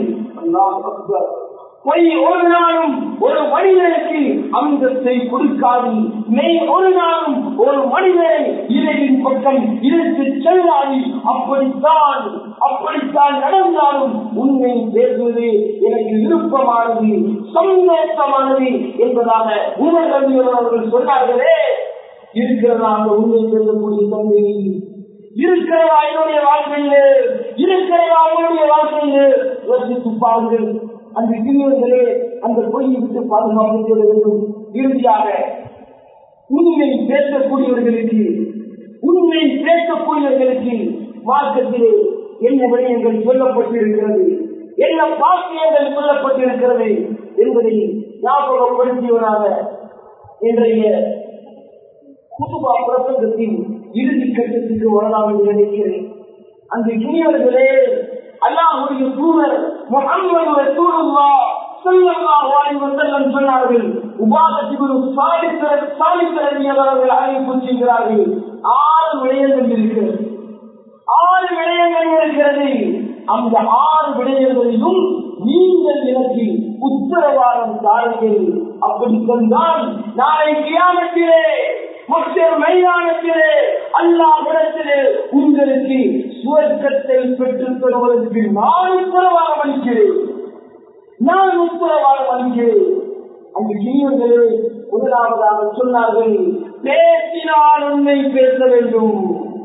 பொய் ஒரு நாளும் ஒரு மனிதனுக்கு அந்தத்தை கொடுக்காது மெய் ஒரு நாளும் ஒரு மனிதனை இறைவின் பக்கம் இழுத்து செல்லாது அப்படித்தான் அப்படித்தான் நடந்தாலும் உண்மை பேசுவது எனக்கு விருப்பமானது சந்தோஷமானது என்பதாக உணர்வு அவர்கள் சொன்னார்களே இருக்கிறதா அந்த உண்மை பேசக்கூடிய தந்தை இருக்கிறதா என்னுடைய வாழ்க்கையிலே இருக்கிறதா அவனுடைய வாழ்க்கையிலே யோசித்து பாருங்கள் அந்த இளைஞர்களே அந்த பொய்யை விட்டு பாதுகாப்பு செய்ய வேண்டும் இறுதியாக உண்மை பேசக்கூடியவர்களுக்கு உண்மை பேசக்கூடியவர்களுக்கு மார்க்கத்திலே என்ன விடயங்கள் சொல்லப்பட்டிருக்கிறது என்ன பாக்கியங்கள் சொல்லப்பட்டிருக்கிறது என்பதை ஞாபகப்படுத்தியவராக இன்றைய குதுபா பிரசங்கத்தின் இறுதி கட்டத்திற்கு வரலாம் என்று நினைக்கிறேன் அந்த இனியவர்களே அல்லாஹுடைய தூதர் முகம்மது ரசூலுல்லாஹ் ஸல்லல்லாஹு அலைஹி வஸல்லம் சொன்னார்கள் உபாதத்திற்கு சாலித்தர் சாலித்தரவி அவர்கள் அறிவிப்பு செய்கிறார்கள் ஆறு விடயங்கள் இருக்கிறது ஆறு விடயங்கள் இருக்கிறது அந்த ஆறு விடயங்களிலும் நீங்கள் எனக்கு உத்தரவாதம் தாருங்கள் அப்படி சொன்னால் நாளை கியாமத்திலே மக்கள் மைதானத்திலே அல்லாஹிடத்திலே உங்களுக்கு சுவர்க்கத்தை பெற்றுத் தருவதற்கு நான் உத்தரவாதம் அளிக்கிறேன் நான் உத்தரவாதம் அளிக்கிறேன் அந்த ஜீவர்களே முதலாவதாக சொன்னார்கள் பேசினால் உண்மை பேச வேண்டும்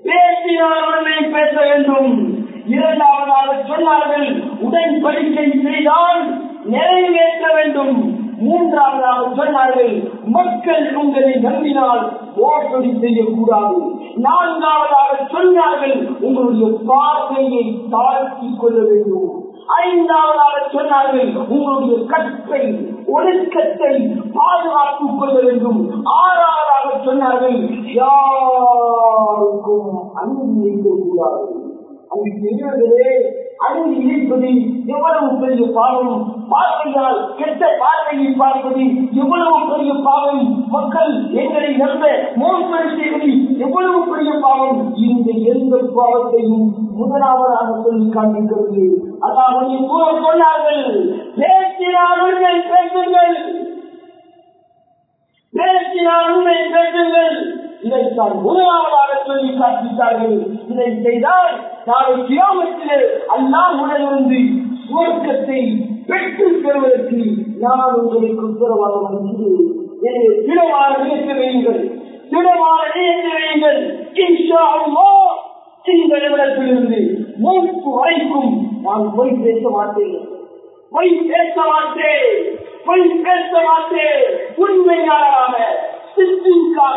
பேசினால் உண்மை பேச வேண்டும் இரண்டாவதாக சொன்னார்கள் உடன்படிக்கை செய்தால் நிறைவேற்ற வேண்டும் மூன்றாவதாக சொன்னார்கள் மக்கள் உங்களை நம்பினால் மோசடி செய்யக்கூடாது நான்காவதாக சொன்னார்கள் உங்களுடைய பார்வையை தாழ்த்திக் கொள்ள வேண்டும் ஐந்தாவதாக சொன்னார்கள் உங்களுடைய கற்பை ஒழுக்கத்தை பாதுகாத்துக் கொள்ள வேண்டும் ஆறாவதாக சொன்னார்கள் யாருக்கும் அனுமதி வைக்கக்கூடாது அங்கு பெரியவர்களே அங்கு இணைப்பது எவ்வளவு பெரிய பாவம் பார்வையால் கெட்ட பார்வையை பார்ப்பது எவ்வளவு பெரிய பாவம் மக்கள் எங்களை நம்ப மோசடி செய்வது எவ்வளவு பெரிய பாவம் இந்த எந்த பாவத்தையும் முதலாவதாக சொல்லி காண்பிக்கிறது அதாவது கூட சொன்னார்கள் பேசினால் உண்மை பேசுங்கள் பேசினால் உண்மை பேசுங்கள் இதைத்தான் முதலாவதாக சொல்லி காண்பித்தார்கள் இதை செய்தால் நாளை கிராமத்திலே அல்லாஹ் உடனிருந்து சுவர்க்கத்தை பெற்று பெறுவதற்கு நான் உங்களுக்கு உத்தரவாதம் அளிக்கிறேன் எனவே திடமான நினைத்து வையுங்கள் திடமான நினைத்து வையுங்கள் இன்ஷா அல்லாஹ் இந்த நிமிடத்திலிருந்து மூன்று வரைக்கும் நான் பொய் பேச மாட்டேன் பொய் பேச மாட்டேன் பொய் பேச மாட்டேன் உண்மையாளராக சித்திக்காக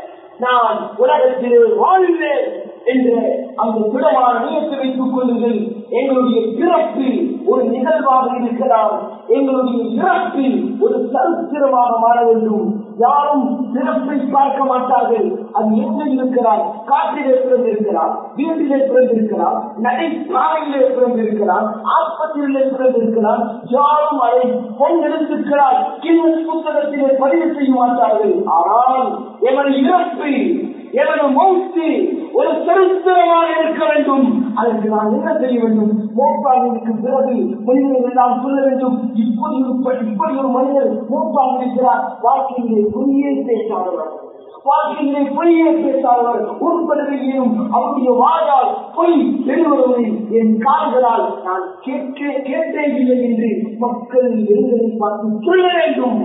நான் உலகத்தில் வாழ்வேன் என்ற அந்த திடமான நினைத்து வைத்துக் கொள்ளுங்கள் எங்களுடைய பிறப்பு ஒரு நிகழ்வாக இருக்கலாம் எங்களுடைய இறப்பு ஒரு சரித்திரமாக மாற வேண்டும் யாரும் பிறப்பை பார்க்க மாட்டார்கள் அது எங்க இருக்கிறார் காட்டிலே பிறந்திருக்கிறார் வீட்டிலே பிறந்திருக்கிறார் நடை சாலையிலே பிறந்திருக்கிறார் ஆஸ்பத்திரியிலே பிறந்திருக்கிறார் யாரும் அதை பொன்னெடுத்திருக்கிறார் கிண்ணஸ் புத்தகத்திலே பதிவு செய்ய மாட்டார்கள் ஆனால் எமது இறப்பு எனது மௌத்து ஒரு சரித்திரமாக இருக்க வேண்டும் அதற்கு நான் என்ன செய்ய வேண்டும் மோப்பாவிற்கு பிறகு மனிதர்கள் எல்லாம் சொல்ல வேண்டும் இப்படி ஒரு இப்படி ஒரு மனிதர் மோப்பாக இருக்கிறார் வாழ்க்கையிலே பொய்யே பேசாதவர் வாழ்க்கையிலே பொய்யே பேசாதவர் உட்படுகையிலும் அவருடைய வாயால் பொய் பெறுவதை என் கால்களால் நான் கேட்க கேட்டேன் இல்லை என்று மக்கள் எங்களை பார்த்து சொல்ல வேண்டும்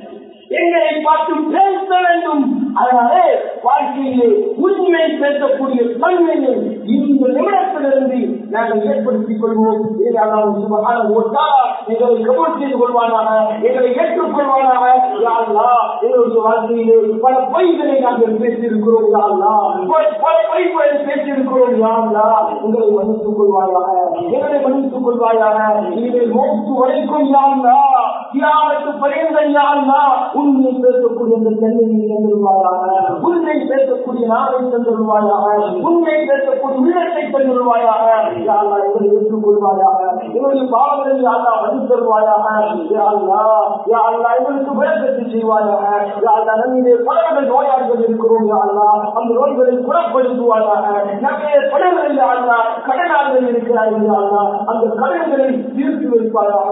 எங்களை பார்த்து பேச வேண்டும் அதனாலே வாழ்க்கையிலே உண்மை பேசக்கூடிய தன்மையை இந்த நிமிடத்திலிருந்து நாங்கள் ஏற்படுத்திக் கொள்வோம் இதனால் சுபகான ஓட்டா எங்களை கபூல் செய்து கொள்வானாக எங்களை ஏற்றுக்கொள்வானாக யாழ்லா எங்களுடைய வாழ்க்கையிலே பல பொய்களை நாங்கள் பேசியிருக்கிறோம் யாழ்லா பல பொய்களை பேசியிருக்கிறோம் யாழ்லா உங்களை மன்னித்துக் கொள்வாயாக எங்களை மன்னித்துக் கொள்வாயாக இனிமேல் மோத்து வரைக்கும் யாழ்லா தியாகத்து பரிந்தல் யாழ்லா உண்மை பேசக்கூடிய அந்த தன்மையை தந்துருவாயாக உண்மை பேசக்கூடிய நாளை தந்துருவாயாக உண்மை பேசக்கூடிய உள்ளத்தை தந்துருவாயாக யாழ்லா எங்களை ஏற்றுக்கொள்வாயாக எங்களுடைய பாவங்களை யாழ்லா வந்து தருவாயாக யாழ்லா யாழ்லா எங்களுக்கு விளக்கத்தை செய்வாயாக யாழ்லா நம்முடைய பலர்கள் நோயாளிகள் இருக்கிறோம் யாழ்லா அந்த நோய்களை குணப்படுத்துவாயாக நம்முடைய படங்களில் யாழ்லா கடனாளிகள் இருக்கிறார்கள் யாழ்லா அந்த கடன்களை தீர்த்து வைப்பாயாக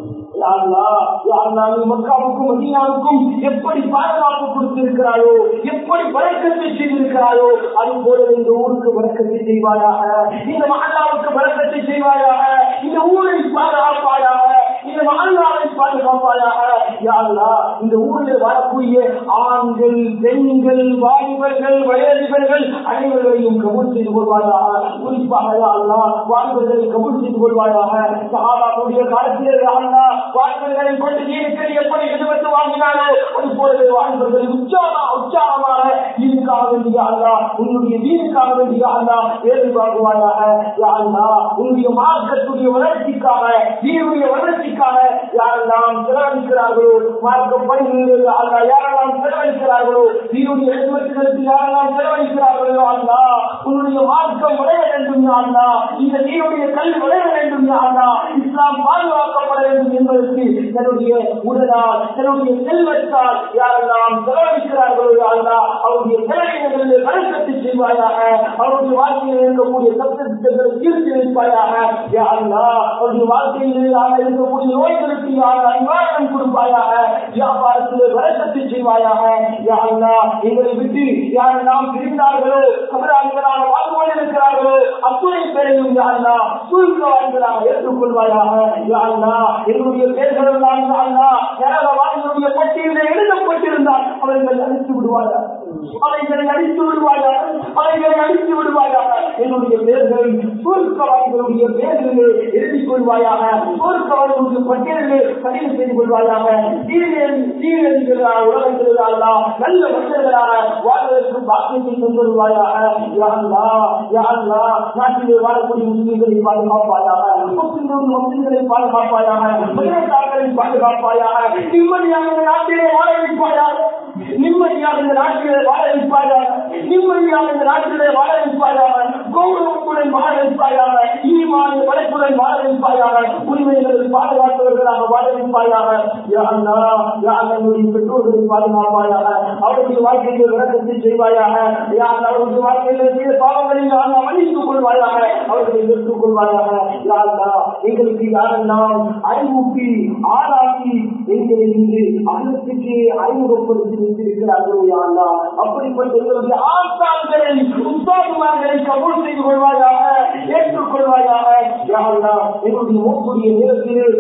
மக்காவுக்கும் மதீனாவுக்கும் எப்படி பாதுகாப்பு கொடுத்திருக்கிறாயோ எப்படி வழக்கத்தை செய்திருக்கிறாயோ அது போல இந்த ஊருக்கு வழக்கத்தை செய்வாயாக இந்த மகல்லாவுக்கு வழக்கத்தை செய்வாயாக இந்த ஊரை பாதுகாப்பாயாக இந்த மகல்லாவை பாதுகாப்பாயாக யாருலா இந்த ஊரில் வரக்கூடிய ஆண்கள் பெண்கள் வாலிபர்கள் வயதிபர்கள் அனைவர்களையும் கபூல் செய்து கொள்வாயாக குறிப்பாக யாருலா வாலிபர்களை கபூல் செய்து கொள்வாயாக சகாபாவுடைய காலத்தில் யாருலா வாழ்வர்களை கொண்டு நீருக்கள் எப்படி எதிர்த்து வாங்கினாரோ அது போலவே வாழ்வர்கள் உற்சாக உற்சாகமாக இதுக்காக வேண்டிய அல்லா உன்னுடைய வீடுக்காக வேண்டிய அல்லா வேறு வாங்குவாயாக யாருலா உன்னுடைய மார்க்கத்துடைய வளர்ச்சிக்காக வீருடைய வளர்ச்சிக்காக யாரெல்லாம் செலவழிக்கிறார்களோ மார்க்க பணிகளில் அல்லா யாரெல்லாம் செலவழிக்கிறார்களோ வீருடைய எதிர்ப்புகளுக்கு யாரெல்லாம் செலவழிக்கிறார்களோ அல்லா உன்னுடைய மார்க்கம் வளர வேண்டும் அல்லா இந்த நீருடைய கல்வி வளர வேண்டும் அல்லா இஸ்லாம் பாதுகாக்கப்பட வேண்டும் என்பதற்கு தன்னுடைய உடலால் தன்னுடைய செல்வத்தால் யாரெல்லாம் செலவழிக்கிறார்களோ அல்லா அவருடைய செலவினங்களில் வழக்கத்தை செய்வாயாக அவருடைய வாழ்க்கையில் இருக்கக்கூடிய சப்தங்களை தீர்த்து வைப்பாயாக யாரெல்லாம் அவருடைய வாழ்க்கையில் நாங்கள் இருக்கக்கூடிய நோய்களுக்கு யார் நிவாரணம் கொடுப்பாயாக வியாபாரத்தில் விளக்கத்தை செய்வாயாக யா அல்லாஹ் எங்களை விட்டு யார் நாம் பிரிந்தார்களோ கபராளிகளாக வாழ்ந்து கொண்டிருக்கிறார்களோ அத்துணை பேரையும் யா அல்லாஹ் சூழ்நிலைகளாக ஏற்றுக்கொள்வாயாக யா அல்லாஹ் எங்களுடைய பேர்கள் எல்லாம் யா அல்லாஹ் நரகவாதிகளுடைய பட்டியலில் எழுதப்பட்டிருந்தால் அவர்கள் அழித்து விடுவார்கள் அவைகளை அழித்து விடுவாயாக அவைகளை அழித்து விடுவாயாக என்னுடைய பேர்களை சூழ்கவாதிகளுடைய பேர்களிலே எழுதிக் கொள்வாயாக சூழ்கவாதிகளுடைய பட்டியலிலே பதிவு செய்து கொள்வாயாக உலகத்திலாக நல்ல மனிதர்களாக வாழ்வதற்கு பாக்கியத்தை கொண்டுவருவாயாக நாட்டிலே வாழக்கூடிய முஸ்லீம்களை பாதுகாப்பாயாக முஸ்லிம்களுடைய முஸ்லீம்களை பாதுகாப்பாயாக மனிதர்களை பாதுகாப்பாயாக நிம்மதியாக இந்த நாட்டிலே வாழ வைப்பாயாக நிம்மதியாக இந்த நாட்டிலே வாழ வைப்பாயாக நிம்மதியாக இந்த நாட்டிலே வாழ வைப்பாயாக கௌரவத்துடன் வாழ வைப்பாயாக ஈமான படைப்புடன் வாழ வைப்பாயாக உரிமைகளை பாதுகாத்தவர்களாக வாழ வைப்பாயாக யாருடைய பெற்றோர்களை பாதுகாப்பாயாக அவருடைய வாழ்க்கையில் விளக்கத்தை செய்வாயாக யார் அவருடைய வாழ்க்கையில் செய்த பாவங்களை நான் மன்னித்துக் கொள்வாயாக அவர்களை ஏற்றுக் கொள்வாயாக யாருந்தா எங்களுக்கு யாரெல்லாம் அறிவுக்கு ஆளாக்கி எங்களை இன்று அகலத்துக்கு அறிமுகப்படுத்தி வைத்திருக்கிறார்களோ யாருந்தா அப்படிப்பட்ட எங்களுடைய ஆசான்களை உத்தாதுமார்களை கபூல் செய்து கொள்வாயாக ஏற்றுக்கொள்வாயாக யாருந்தா எங்களுடைய ஒவ்வொரு நேரத்தில்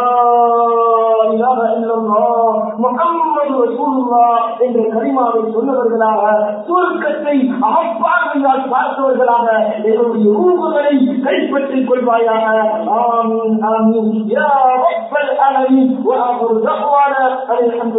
முகம்மது ரசூலுல்லா என்ற கரிமாவை சொன்னவர்களாக சுருக்கத்தை அகப்பார்வையால் பார்த்தவர்களாக எங்களுடைய ரூபங்களை கைப்பற்றிக் கொள்வாயாக ஆமீன் ஆமீன் யா ரப்பல் அலமீன் வஆஹிரு தஅவானா அல்ஹம்து